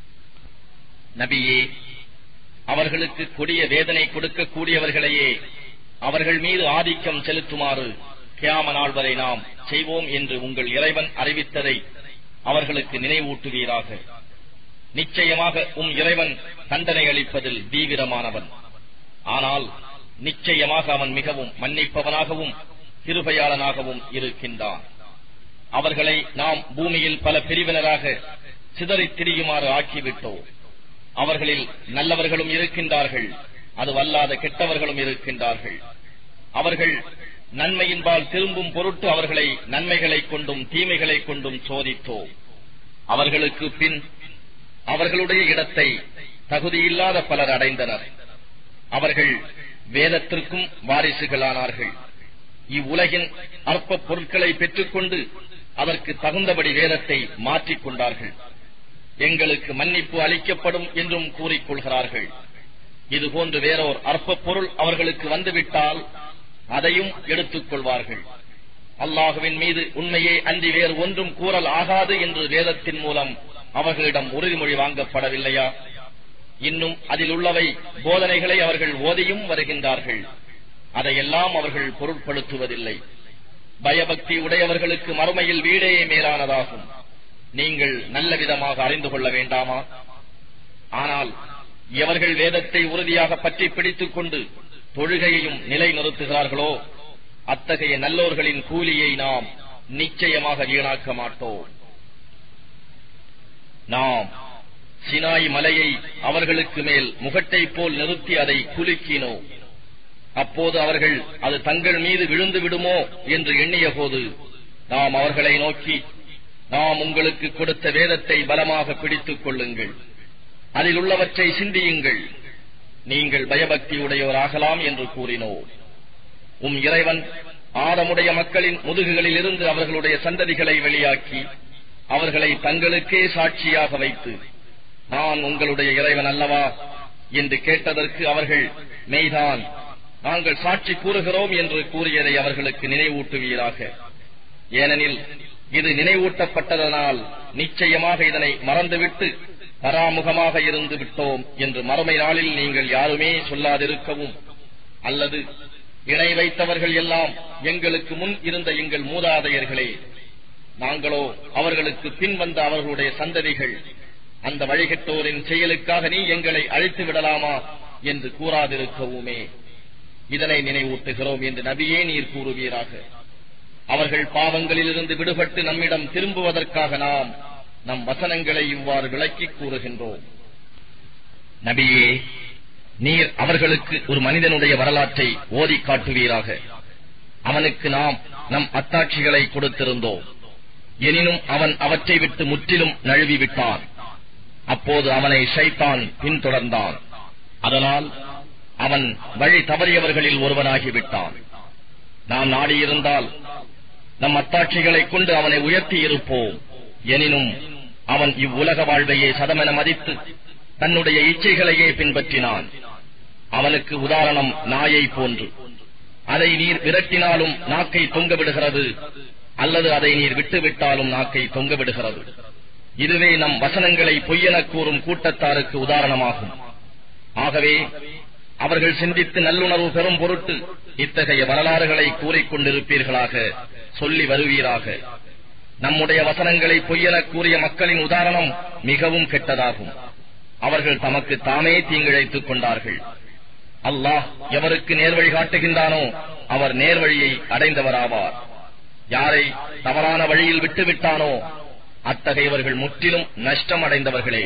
நபியே அவர்களுக்கு கொடிய வேதனை கொடுக்கக்கூடியவர்களையே அவர்கள் மீது ஆதிக்கம் செலுத்துமாறு கியாம நாள் வரை நாம் செய்வோம் என்று உங்கள் இறைவன் அறிவித்ததை அவர்களுக்கு நினைவூட்டுவீராக நிச்சயமாக உம் இறைவன் தண்டனை அளிப்பதில் தீவிரமானவன் ஆனால் நிச்சயமாக அவன் மிகவும் மன்னிப்பவனாகவும் கிருபையாளனாகவும் இருக்கின்றான் அவர்களை நாம் பூமியில் பல பிரிவினராக சிதறித் திரியுமாறு ஆக்கிவிட்டோம் அவர்களில் நல்லவர்களும் இருக்கின்றார்கள் அதுவல்லாத கெட்டவர்களும் இருக்கின்றார்கள் அவர்கள் நன்மையின்பால் திரும்பும் பொருட்டு அவர்களை நன்மைகளைக் கொண்டும் தீமைகளைக் கொண்டும் சோதித்தோம் அவர்களுக்கு பின் அவர்களுடைய இடத்தை தகுதியில்லாத பலர் அடைந்தனர் அவர்கள் வேதத்திற்கும் வாரிசுகளானார்கள் இவ்வுலகின் அற்ப பொருட்களை பெற்றுக்கொண்டு அதற்கு தகுந்தபடி வேதத்தை மாற்றிக் கொண்டார்கள் எங்களுக்கு மன்னிப்பு அளிக்கப்படும் என்றும் கூறிக்கொள்கிறார்கள் இதுபோன்று வேறோர் அற்ப பொருள் அவர்களுக்கு வந்துவிட்டால் அதையும் எடுத்துக் கொள்வார்கள் அல்லாஹுவின் மீது உண்மையே அன்றி வேறு ஒன்றும் கூறல் ஆகாது என்று வேதத்தின் மூலம் அவர்களிடம் உறுதிமொழி வாங்கப்படவில்லையா இன்னும் அதில் உள்ளவை போதனைகளை அவர்கள் ஓதியும் வருகின்றார்கள் அதையெல்லாம் அவர்கள் பொருட்படுத்துவதில்லை பயபக்தி உடையவர்களுக்கு மறுமையில் வீடே மேலானதாகும் நீங்கள் நல்ல விதமாக அறிந்து கொள்ள வேண்டாமா ஆனால் எவர்கள் வேதத்தை உறுதியாக பற்றி பிடித்துக் கொண்டு தொழுகையையும் நிலைநிறுத்துகிறார்களோ அத்தகைய நல்லோர்களின் கூலியை நாம் நிச்சயமாக வீணாக்க மாட்டோம் நாம் சினாய் மலையை அவர்களுக்கு மேல் முகட்டை போல் நிறுத்தி அதை குலுக்கினோம் அப்போது அவர்கள் அது தங்கள் மீது விழுந்து விடுமோ என்று எண்ணிய போது நாம் அவர்களை நோக்கி நாம் உங்களுக்கு கொடுத்த வேதத்தை பலமாக பிடித்துக் கொள்ளுங்கள் அதில் உள்ளவற்றை சிந்தியுங்கள் நீங்கள் பயபக்தியுடையோராகலாம் என்று கூறினோம் உம் இறைவன் ஆதமுடைய மக்களின் முதுகுகளில் இருந்து அவர்களுடைய சந்ததிகளை வெளியாக்கி அவர்களை தங்களுக்கே சாட்சியாக வைத்து நான் உங்களுடைய இறைவன் அல்லவா என்று கேட்டதற்கு அவர்கள் மெய்தான் நாங்கள் சாட்சி கூறுகிறோம் என்று கூறியதை அவர்களுக்கு நினைவூட்டுவீராக ஏனெனில் இது நினைவூட்டப்பட்டதனால் நிச்சயமாக இதனை மறந்துவிட்டு பராமுகமாக இருந்து விட்டோம் என்று மறுமை நாளில் நீங்கள் யாருமே சொல்லாதிருக்கவும் அல்லது இணை வைத்தவர்கள் எல்லாம் எங்களுக்கு முன் இருந்த எங்கள் மூதாதையர்களே நாங்களோ அவர்களுக்கு பின் வந்த அவர்களுடைய சந்ததிகள் அந்த வழிகட்டோரின் செயலுக்காக நீ எங்களை அழைத்து விடலாமா என்று கூறாதிருக்கவுமே இதனை நினைவூட்டுகிறோம் என்று நபியே நீர் கூறுவீராக அவர்கள் பாவங்களிலிருந்து விடுபட்டு நம்மிடம் திரும்புவதற்காக நாம் நம் வசனங்களை இவ்வாறு விளக்கிக் கூறுகின்றோம் நபியே நீர் அவர்களுக்கு ஒரு மனிதனுடைய வரலாற்றை ஓதி காட்டுவீராக அவனுக்கு நாம் நம் அத்தாட்சிகளை கொடுத்திருந்தோம் எனினும் அவன் அவற்றை விட்டு முற்றிலும் நழுவி விட்டான் அப்போது அவனை ஷைத்தான் பின்தொடர்ந்தான் அதனால் அவன் வழி தவறியவர்களில் ஒருவனாகிவிட்டான் நாம் நாடியிருந்தால் நம் அத்தாட்சிகளைக் கொண்டு அவனை உயர்த்தி இருப்போம் எனினும் அவன் இவ்வுலக வாழ்வையே சதமென மதித்து தன்னுடைய இச்சைகளையே பின்பற்றினான் அவனுக்கு உதாரணம் நாயை போன்று அதை நீர் விரட்டினாலும் நாக்கை தொங்கவிடுகிறது அல்லது அதை நீர் விட்டுவிட்டாலும் நாக்கை தொங்கவிடுகிறது இதுவே நம் வசனங்களை பொய்யெனக் கூறும் கூட்டத்தாருக்கு உதாரணமாகும் ஆகவே அவர்கள் சிந்தித்து நல்லுணர்வு பெறும் பொருட்டு இத்தகைய வரலாறுகளை கூறிக்கொண்டிருப்பீர்களாக சொல்லி வருவீராக நம்முடைய வசனங்களை பொய்யெனக் கூறிய மக்களின் உதாரணம் மிகவும் கெட்டதாகும் அவர்கள் தமக்கு தாமே தீங்கிழைத்துக் கொண்டார்கள் அல்லாஹ் எவருக்கு நேர்வழி காட்டுகின்றானோ அவர் நேர்வழியை அடைந்தவராவார் யாரை தவறான வழியில் விட்டுவிட்டானோ அத்தகையவர்கள் முற்றிலும் நஷ்டம் அடைந்தவர்களே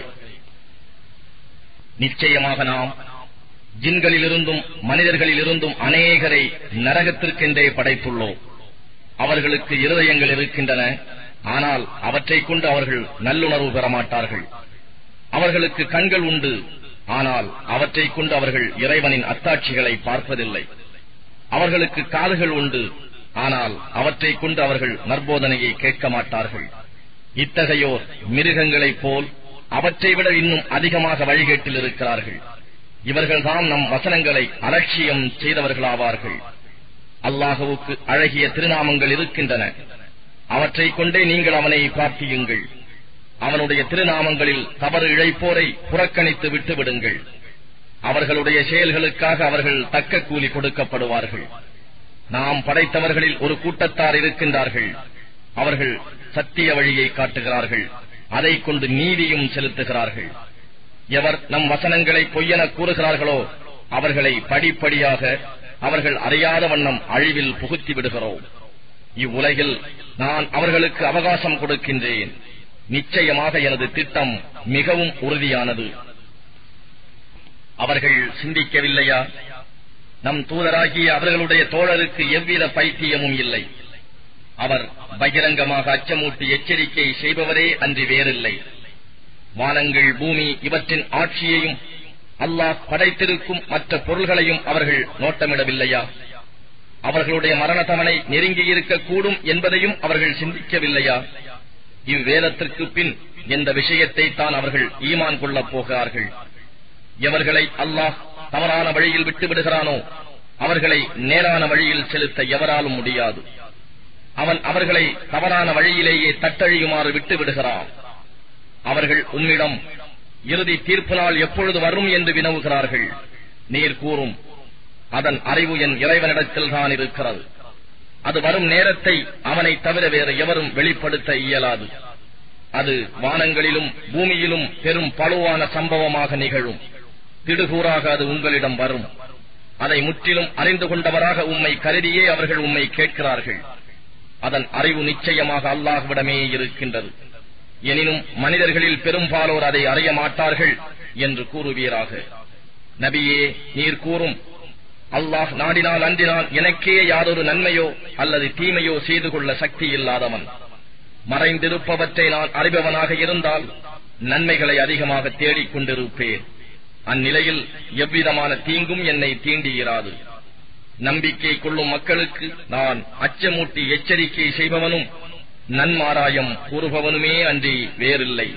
நிச்சயமாக நாம் ஜின்களிலிருந்தும் மனிதர்களிலிருந்தும் அநேகரை நரகத்திற்கென்றே படைத்துள்ளோம் அவர்களுக்கு இருதயங்கள் இருக்கின்றன ஆனால் அவற்றைக் கொண்டு அவர்கள் நல்லுணர்வு பெற மாட்டார்கள் அவர்களுக்கு கண்கள் உண்டு ஆனால் அவற்றைக் கொண்டு அவர்கள் இறைவனின் அத்தாட்சிகளை பார்ப்பதில்லை அவர்களுக்கு காதுகள் உண்டு ஆனால் அவற்றைக் கொண்டு அவர்கள் நற்போதனையை கேட்க மாட்டார்கள் இத்தகையோர் மிருகங்களைப் போல் அவற்றை விட இன்னும் அதிகமாக வழிகேட்டில் இருக்கிறார்கள் இவர்கள்தான் நம் வசனங்களை அலட்சியம் செய்தவர்களாவார்கள் அல்லாஹுவுக்கு அழகிய திருநாமங்கள் இருக்கின்றன அவற்றைக் கொண்டே நீங்கள் அவனை பிரார்த்தியுங்கள் அவனுடைய திருநாமங்களில் தவறு இழைப்போரை புறக்கணித்து விட்டு விடுங்கள் அவர்களுடைய செயல்களுக்காக அவர்கள் தக்க கூலி கொடுக்கப்படுவார்கள் நாம் படைத்தவர்களில் ஒரு கூட்டத்தார் இருக்கின்றார்கள் அவர்கள் சத்திய வழியை காட்டுகிறார்கள் அதை கொண்டு நீதியும் செலுத்துகிறார்கள் எவர் நம் வசனங்களை பொய்யென கூறுகிறார்களோ அவர்களை படிப்படியாக அவர்கள் அறியாத வண்ணம் அழிவில் புகுத்தி விடுகிறோம் இவ்வுலகில் நான் அவர்களுக்கு அவகாசம் கொடுக்கின்றேன் நிச்சயமாக எனது திட்டம் மிகவும் உறுதியானது அவர்கள் சிந்திக்கவில்லையா நம் தூதராகிய அவர்களுடைய தோழருக்கு எவ்வித பைத்தியமும் இல்லை அவர் பகிரங்கமாக அச்சமூட்டி எச்சரிக்கை செய்பவரே அன்றி வேறில்லை வானங்கள் பூமி இவற்றின் ஆட்சியையும் அல்லாஹ் படைத்திருக்கும் மற்ற பொருள்களையும் அவர்கள் நோட்டமிடவில்லையா அவர்களுடைய மரண தவணை நெருங்கியிருக்கக்கூடும் என்பதையும் அவர்கள் சிந்திக்கவில்லையா இவ்வேதத்திற்கு பின் எந்த விஷயத்தை தான் அவர்கள் ஈமான் கொள்ளப் போகிறார்கள் எவர்களை அல்லாஹ் தவறான வழியில் விட்டு விடுகிறானோ அவர்களை நேரான வழியில் செலுத்த எவராலும் முடியாது அவன் அவர்களை தவறான வழியிலேயே தட்டழியுமாறு விட்டு விடுகிறான் அவர்கள் உம்மிடம் இறுதி தீர்ப்பு நாள் எப்பொழுது வரும் என்று வினவுகிறார்கள் நீர் கூறும் அதன் அறிவு என் இறைவனிடத்தில் தான் இருக்கிறது அது வரும் நேரத்தை அவனை தவிர வேறு எவரும் வெளிப்படுத்த இயலாது அது வானங்களிலும் பூமியிலும் பெரும் பழுவான சம்பவமாக நிகழும் திடுகூறாக அது உங்களிடம் வரும் அதை முற்றிலும் அறிந்து கொண்டவராக உம்மை கருதியே அவர்கள் உம்மை கேட்கிறார்கள் அதன் அறிவு நிச்சயமாக அல்லாஹ்விடமே இருக்கின்றது எனினும் மனிதர்களில் பெரும்பாலோர் அதை அறிய மாட்டார்கள் என்று கூறுவீராக நபியே நீர் கூறும் அல்லாஹ் நாடினால் அன்றினால் எனக்கே யாதொரு நன்மையோ அல்லது தீமையோ செய்து கொள்ள சக்தி இல்லாதவன் மறைந்திருப்பவற்றை நான் அறிபவனாக இருந்தால் நன்மைகளை அதிகமாக தேடிக் கொண்டிருப்பேன் அந்நிலையில் எவ்விதமான தீங்கும் என்னை தீண்டியிராது நம்பிக்கை கொள்ளும் மக்களுக்கு நான் அச்சமூட்டி எச்சரிக்கை செய்பவனும் நன்மாராயம் கூறுபவனுமே அன்றி வேறில்லை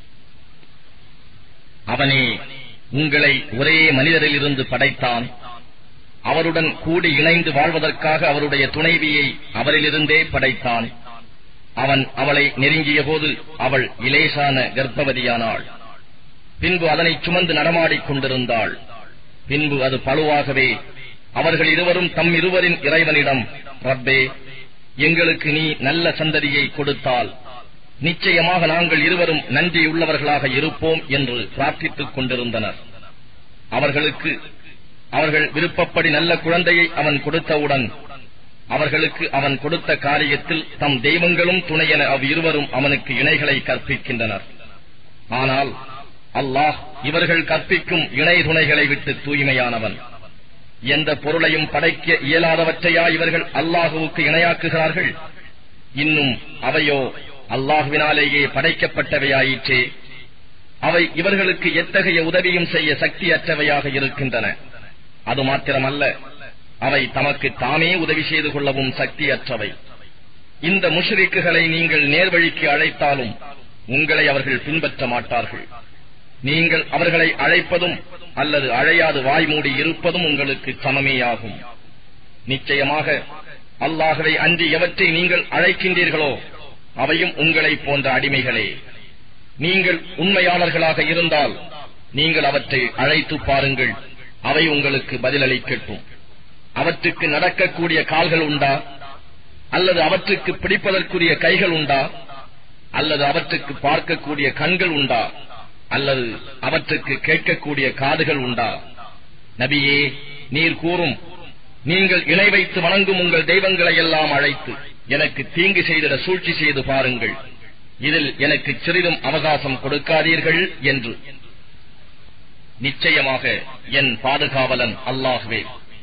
அவனே உங்களை ஒரே மனிதரிலிருந்து படைத்தான் அவருடன் கூடி இணைந்து வாழ்வதற்காக அவருடைய துணைவியை அவரிலிருந்தே படைத்தான் அவன் அவளை நெருங்கிய போது அவள் இலேசான கர்ப்பவதியானாள் பின்பு அதனை சுமந்து நடமாடிக் கொண்டிருந்தாள் பின்பு அது பழுவாகவே அவர்கள் இருவரும் தம் இருவரின் இறைவனிடம் ரப்பே எங்களுக்கு நீ நல்ல சந்ததியை கொடுத்தால் நிச்சயமாக நாங்கள் இருவரும் நன்றியுள்ளவர்களாக இருப்போம் என்று பிரார்த்தித்துக் கொண்டிருந்தனர் அவர்களுக்கு அவர்கள் விருப்பப்படி நல்ல குழந்தையை அவன் கொடுத்தவுடன் அவர்களுக்கு அவன் கொடுத்த காரியத்தில் தம் தெய்வங்களும் துணையென அவ் இருவரும் அவனுக்கு இணைகளை கற்பிக்கின்றனர் ஆனால் அல்லாஹ் இவர்கள் கற்பிக்கும் இணை துணைகளை விட்டு தூய்மையானவன் எந்த பொருளையும் படைக்க இயலாதவற்றையா இவர்கள் அல்லாஹுவுக்கு இணையாக்குகிறார்கள் இன்னும் அவையோ அல்லாஹுவினாலேயே படைக்கப்பட்டவையாயிற்றே அவை இவர்களுக்கு எத்தகைய உதவியும் செய்ய சக்தியற்றவையாக இருக்கின்றன அது மாத்திரமல்ல அவை தமக்கு தாமே உதவி செய்து கொள்ளவும் சக்தியற்றவை இந்த முஷ்ரிக்குகளை நீங்கள் நேர்வழிக்கு அழைத்தாலும் உங்களை அவர்கள் பின்பற்ற மாட்டார்கள் நீங்கள் அவர்களை அழைப்பதும் அல்லது அழையாது வாய் மூடி இருப்பதும் உங்களுக்கு சமமேயாகும் நிச்சயமாக அல்லாகவே அன்றி எவற்றை நீங்கள் அழைக்கின்றீர்களோ அவையும் உங்களைப் போன்ற அடிமைகளே நீங்கள் உண்மையாளர்களாக இருந்தால் நீங்கள் அவற்றை அழைத்து பாருங்கள் அவை உங்களுக்கு பதிலளிக்கட்டும் அவற்றுக்கு நடக்கக்கூடிய கால்கள் உண்டா அல்லது அவற்றுக்கு பிடிப்பதற்குரிய கைகள் உண்டா அல்லது அவற்றுக்கு பார்க்கக்கூடிய கண்கள் உண்டா அல்லது அவற்றுக்கு கேட்கக்கூடிய காதுகள் உண்டா நபியே நீர் கூறும் நீங்கள் இணை வைத்து வணங்கும் உங்கள் தெய்வங்களை எல்லாம் அழைத்து எனக்கு தீங்கு செய்திட சூழ்ச்சி செய்து பாருங்கள் இதில் எனக்கு சிறிதும் அவகாசம் கொடுக்காதீர்கள் என்று நிச்சயமாக என் பாதுகாவலன் அல்லாஹ்வே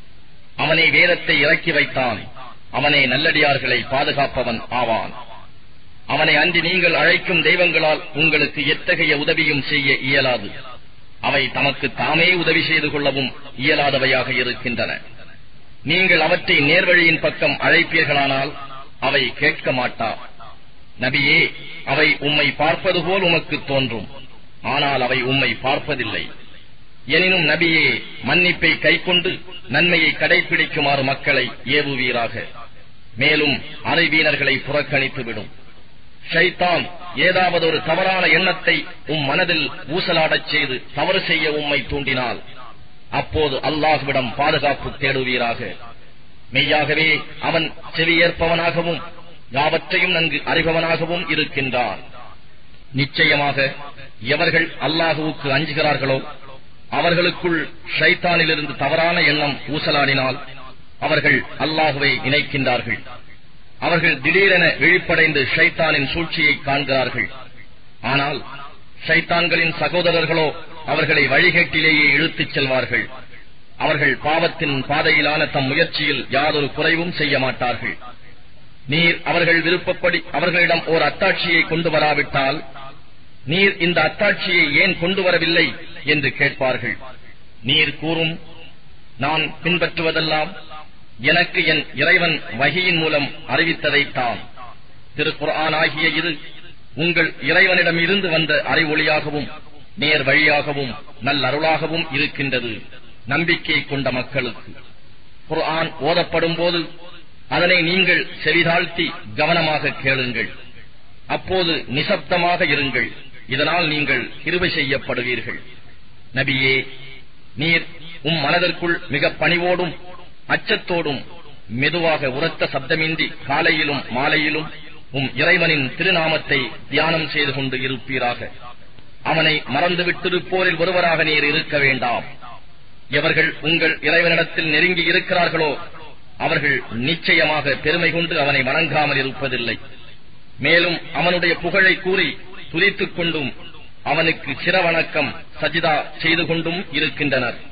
அவனே வேதத்தை இறக்கி வைத்தான் அவனே நல்லடியார்களை பாதுகாப்பவன் ஆவான் அவனை அன்றி நீங்கள் அழைக்கும் தெய்வங்களால் உங்களுக்கு எத்தகைய உதவியும் செய்ய இயலாது அவை தமக்கு தாமே உதவி செய்து கொள்ளவும் இயலாதவையாக இருக்கின்றன நீங்கள் அவற்றை நேர்வழியின் பக்கம் அழைப்பீர்களானால் அவை கேட்க மாட்டா நபியே அவை உம்மை பார்ப்பது போல் உமக்கு தோன்றும் ஆனால் அவை உம்மை பார்ப்பதில்லை எனினும் நபியே மன்னிப்பை கைக்கொண்டு நன்மையை கடைபிடிக்குமாறு மக்களை ஏவுவீராக மேலும் அறிவீனர்களை புறக்கணித்துவிடும் ஷைத்தான் ஏதாவது ஒரு தவறான எண்ணத்தை உம் மனதில் ஊசலாடச் செய்து தவறு செய்ய உம்மை தூண்டினால் அப்போது அல்லாஹ்விடம் பாதுகாப்பு தேடுவீராக மெய்யாகவே அவன் செவியேற்பவனாகவும் யாவற்றையும் நன்கு அறிபவனாகவும் இருக்கின்றான் நிச்சயமாக எவர்கள் அல்லாஹுவுக்கு அஞ்சுகிறார்களோ அவர்களுக்குள் ஷைத்தானிலிருந்து தவறான எண்ணம் ஊசலாடினால் அவர்கள் அல்லாஹுவை இணைக்கின்றார்கள் அவர்கள் திடீரென விழிப்படைந்து ஷைத்தானின் சூழ்ச்சியை காண்கிறார்கள் ஆனால் ஷைத்தான்களின் சகோதரர்களோ அவர்களை வழிகேட்டிலேயே இழுத்துச் செல்வார்கள் அவர்கள் பாவத்தின் பாதையிலான தம் முயற்சியில் யாதொரு குறைவும் செய்ய மாட்டார்கள் நீர் அவர்கள் விருப்பப்படி அவர்களிடம் ஓர் அத்தாட்சியை கொண்டு வராவிட்டால் நீர் இந்த அத்தாட்சியை ஏன் கொண்டு வரவில்லை என்று கேட்பார்கள் நீர் கூறும் நான் பின்பற்றுவதெல்லாம் எனக்கு என் இறைவன் வகையின் மூலம் அறிவித்ததைத்தான் திருக்குர்ஆன் ஆகிய இது உங்கள் இறைவனிடம் இருந்து வந்த அறிவொளியாகவும் நேர் வழியாகவும் நல்லருளாகவும் இருக்கின்றது நம்பிக்கை கொண்ட மக்களுக்கு குர்ஆன் ஓதப்படும் போது அதனை நீங்கள் செவிதாழ்த்தி கவனமாக கேளுங்கள் அப்போது நிசப்தமாக இருங்கள் இதனால் நீங்கள் கிருபை செய்யப்படுவீர்கள் நபியே நீர் உம் மனதிற்குள் மிக பணிவோடும் அச்சத்தோடும் மெதுவாக உரத்த சப்தமின்றி காலையிலும் மாலையிலும் உம் இறைவனின் திருநாமத்தை தியானம் செய்து கொண்டு இருப்பீராக அவனை மறந்துவிட்டிருப்போரில் ஒருவராக நீர் இருக்க வேண்டாம் எவர்கள் உங்கள் இறைவனிடத்தில் நெருங்கி இருக்கிறார்களோ அவர்கள் நிச்சயமாக பெருமை கொண்டு அவனை வணங்காமல் இருப்பதில்லை மேலும் அவனுடைய புகழை கூறி துதித்துக் கொண்டும் அவனுக்கு சிரவணக்கம் சஜிதா செய்து கொண்டும் இருக்கின்றனர்